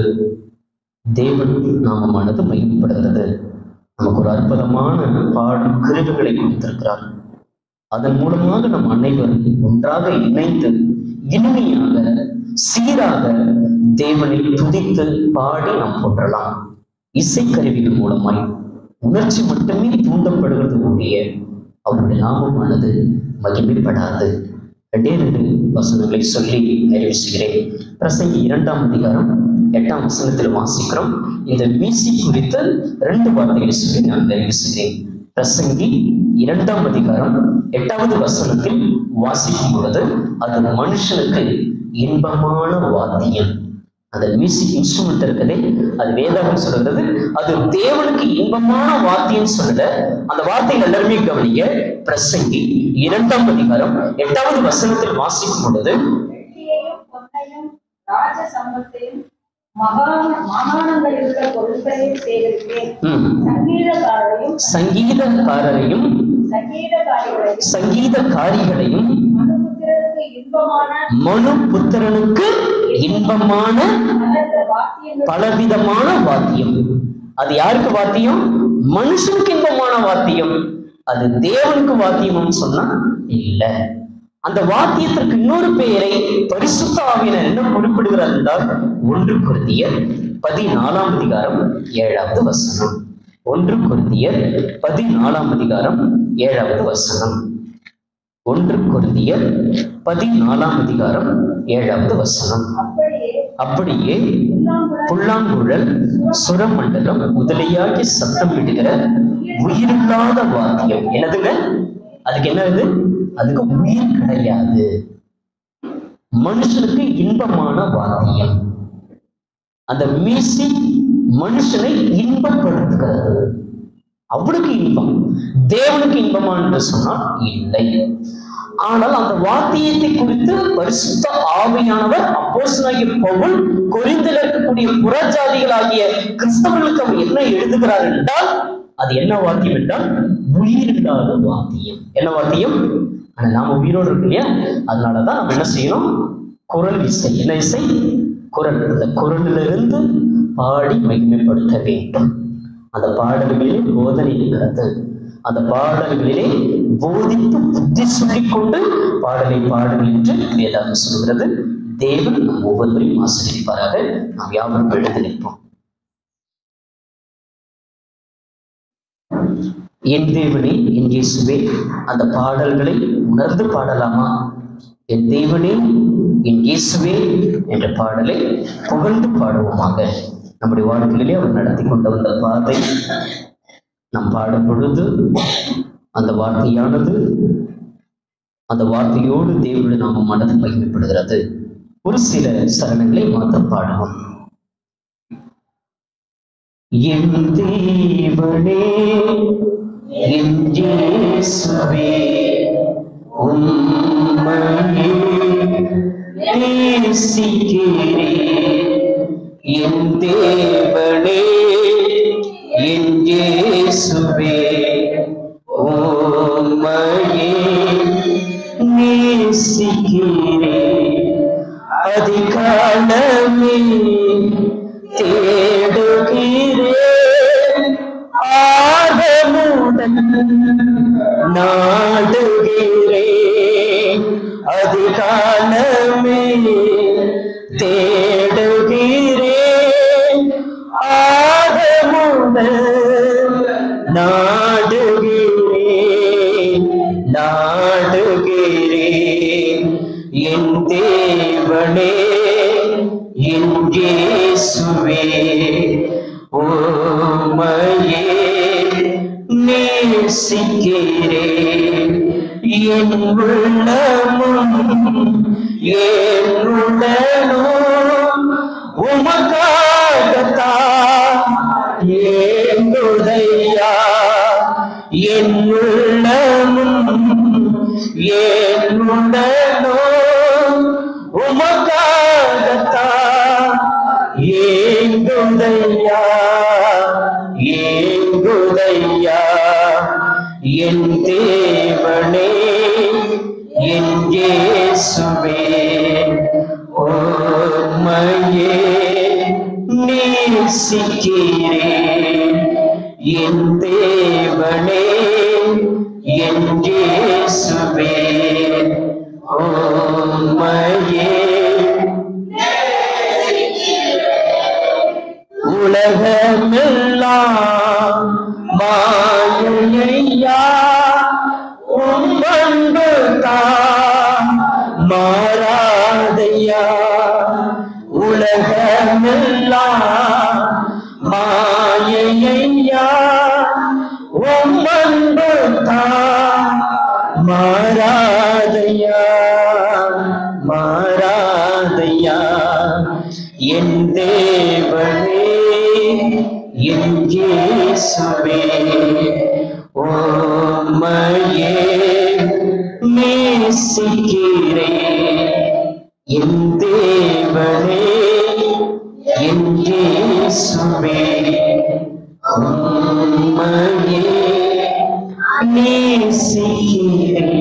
தேவன் நாமமானது மகிமைப்படுகிறது நமக்கு ஒரு அற்புதமான பாடும் கிருவிகளை கொடுத்திருக்கிறார் அதன் மூலமாக நம் அனைவரும் ஒன்றாக இணைந்து இனிமையாக சீராக தேவனை துதித்து பாடி நாம் போற்றலாம் இசைக்கருவிகள் மூலமாய் உணர்ச்சி மட்டுமே தூண்டப்படுகிறது ஒழிய அவருடைய நாமமானது மகிமைப்படாது ரெண்டே ரெண்டு வசனங்களை சொல்லி நிறைவு செய்கிறேன் பிரசங்கி இரண்டாம் அதிகாரம் எட்டாம் வசனத்தில் வாசிக்கிறோம் இந்த மீசி குறித்து ரெண்டு வார்த்தைகளை சொல்லி நான் நிறைவு செய்கிறேன் பிரசங்கி இரண்டாம் அதிகாரம் எட்டாவது வசனத்தில் வாசிக்கும் பொழுது அது மனுஷனுக்கு இன்பமான வாத்தியம் அந்த மியூசிக் இன்ஸ்ட்ருமெண்ட் இருக்குதே அது வேதாகம் சொல்றது அது தேவனுக்கு இன்பமான வாத்தியம் சொல்லல அந்த வார்த்தைகள் எல்லாருமே கவனிங்க பிரசங்கி இரண்டாம் அதிகாரம் எட்டாவது வசனத்தில் வாசிக்கும் பொழுது வெள்ளியையும் பொன்னையும் ராஜ சம்பத்தையும் மகா மாகாணங்களில் உள்ள பொருட்களையும் சேகரித்தேன் ம், சங்கீதக்காரரையும் சங்கீதக்காரரையும் சங்கீதக்காரிகளையும் சங்கீதக்காரிகளையும் மனுபுத்திரருக்கு இன்பமான மனு புத்திரனுக்கு இன்பமான அனர்த்த வாத்தியங்கள் பலவிதமான வாத்தியம் அது யாருக்கு வாத்தியம் மனுஷனுக்கு இன்பமான வாத்தியம் அது தேவனுக்கு வாத்தியம்னு சொன்னா இல்ல அந்த வாத்தியத்திற்கு இன்னொரு பெயரை பரிசுத்த ஆவியினர் என்ன குறிப்பிடுகிறார் என்றால் ஒன்று குருதியர் பதினாலாம் அதிகாரம் ஏழாவது வசனம் ஒன்று குருதியர் பதினாலாம் அதிகாரம் ஏழாவது வசனம் ஒன்று குருதியர் பதினாலாம் அதிகாரம் ஏழாவது வசனம் அப்படியே அப்படியே புல்லாங்குழல் புல்லாங்குழல் சுரமண்டலம் முதலியாகி சத்தம் விடுகிற உயிரில்லாத வாத்தியம் என்னதுங்க அதுக்கு என்னது அதுக்கு உயிர் கிடையாது மனுஷனுக்கு இன்பமான வாத்தியம் அந்த மியூசிக் மனுஷனை இன்பப்படுத்துகிறது அவனுக்கு இன்பம் தேவனுக்கு இன்பமா என்று சொன்னால் இல்லை ஆனால் அந்த வாத்தியத்தை குறித்து பரிசுத்த ஆவியானவர் அப்போஸ்தலனாகிய பவுல் கொரிந்தில் இருக்கக்கூடிய புறஜாதிகளாகிய கிறிஸ்தவர்களுக்கு அவர் என்ன எழுதுகிறார் என்றால் அது என்ன வாத்தியம் என்றால் உயிரில்லாத வாத்தியம் என்ன வாத்தியம் ஆனா நாம உயிரோடு இருக்கு இல்லையா அதனாலதான் நம்ம என்ன செய்யணும் குரல் இசை என்ன இசை குரல் அந்த குரலிலிருந்து பாடி மகிமைப்படுத்த வேண்டும் அந்த பாடல்களிலே போதனை இருக்கிறது அந்த பாடல்களிலே போதித்து புத்தி சொல்லிக் கொண்டு பாடலை பாடுங்கள் என்று வேதாகம் சொல்கிறது தேவன் நம் ஒவ்வொருவரையும் ஆசிரியப்பாராக நாம் யாவரும் எழுந்து நிற்போம் என் தேவனே என் இயேசுவே அந்த பாடல்களை உணர்ந்து பாடலாமா என் தேவனே என் இயேசுவே என்ற பாடலை புகழ்ந்து பாடுவோமாக நம்முடைய வாழ்க்கையிலே அவர் நடத்தி கொண்டு வந்த பாதை நாம் பாடும் பொழுது அந்த வார்த்தையானது அந்த வார்த்தையோடு தேவனுடைய நாம மனது மகிமைப்படுகிறது ஒரு சில சரணங்களை மாத்திரம் பாடுவோம் என் தேவனே என் இயேசுவே உம் உம்மையே நேசிக்கிறேன் அதிகாலமே தேடுகிறேன் ஆர்வமுடன் நாடுகிறேன் அதிகாலமே தேடுகிறேன் ஆர்வமுடன் நாடுகிறேன் நாடுகிறேன் என் தேவனே என் இயேசுவே உம்மையே நேசிக்கிறேன் என் உள்ளமும் என் உடலும் உமக்காகத்தான் ஏங்குதையா என் உள்ளமும் என் உடலும் உமக்காகத்தான் ஏங்குதையா ஏங்குதையா என் தேவனே என் இயேசுவே உம்மையே நேசிக்கிறேன் என் தேவனே என் இயேசுவே உம்மையே உலகமெல்லாம் மாயையா உம்மன்பு தான் மாறாதையா உலகமெல்லாம் மாயையா உம்மன்பு தான் மாறாதையா மாறாதையா என் தேவனே என் இயேசுவே உம்மையே நேசிக்கிறேன் என் தேவனே என் இயேசுவே உம்மையே நேசிக்கிறேன்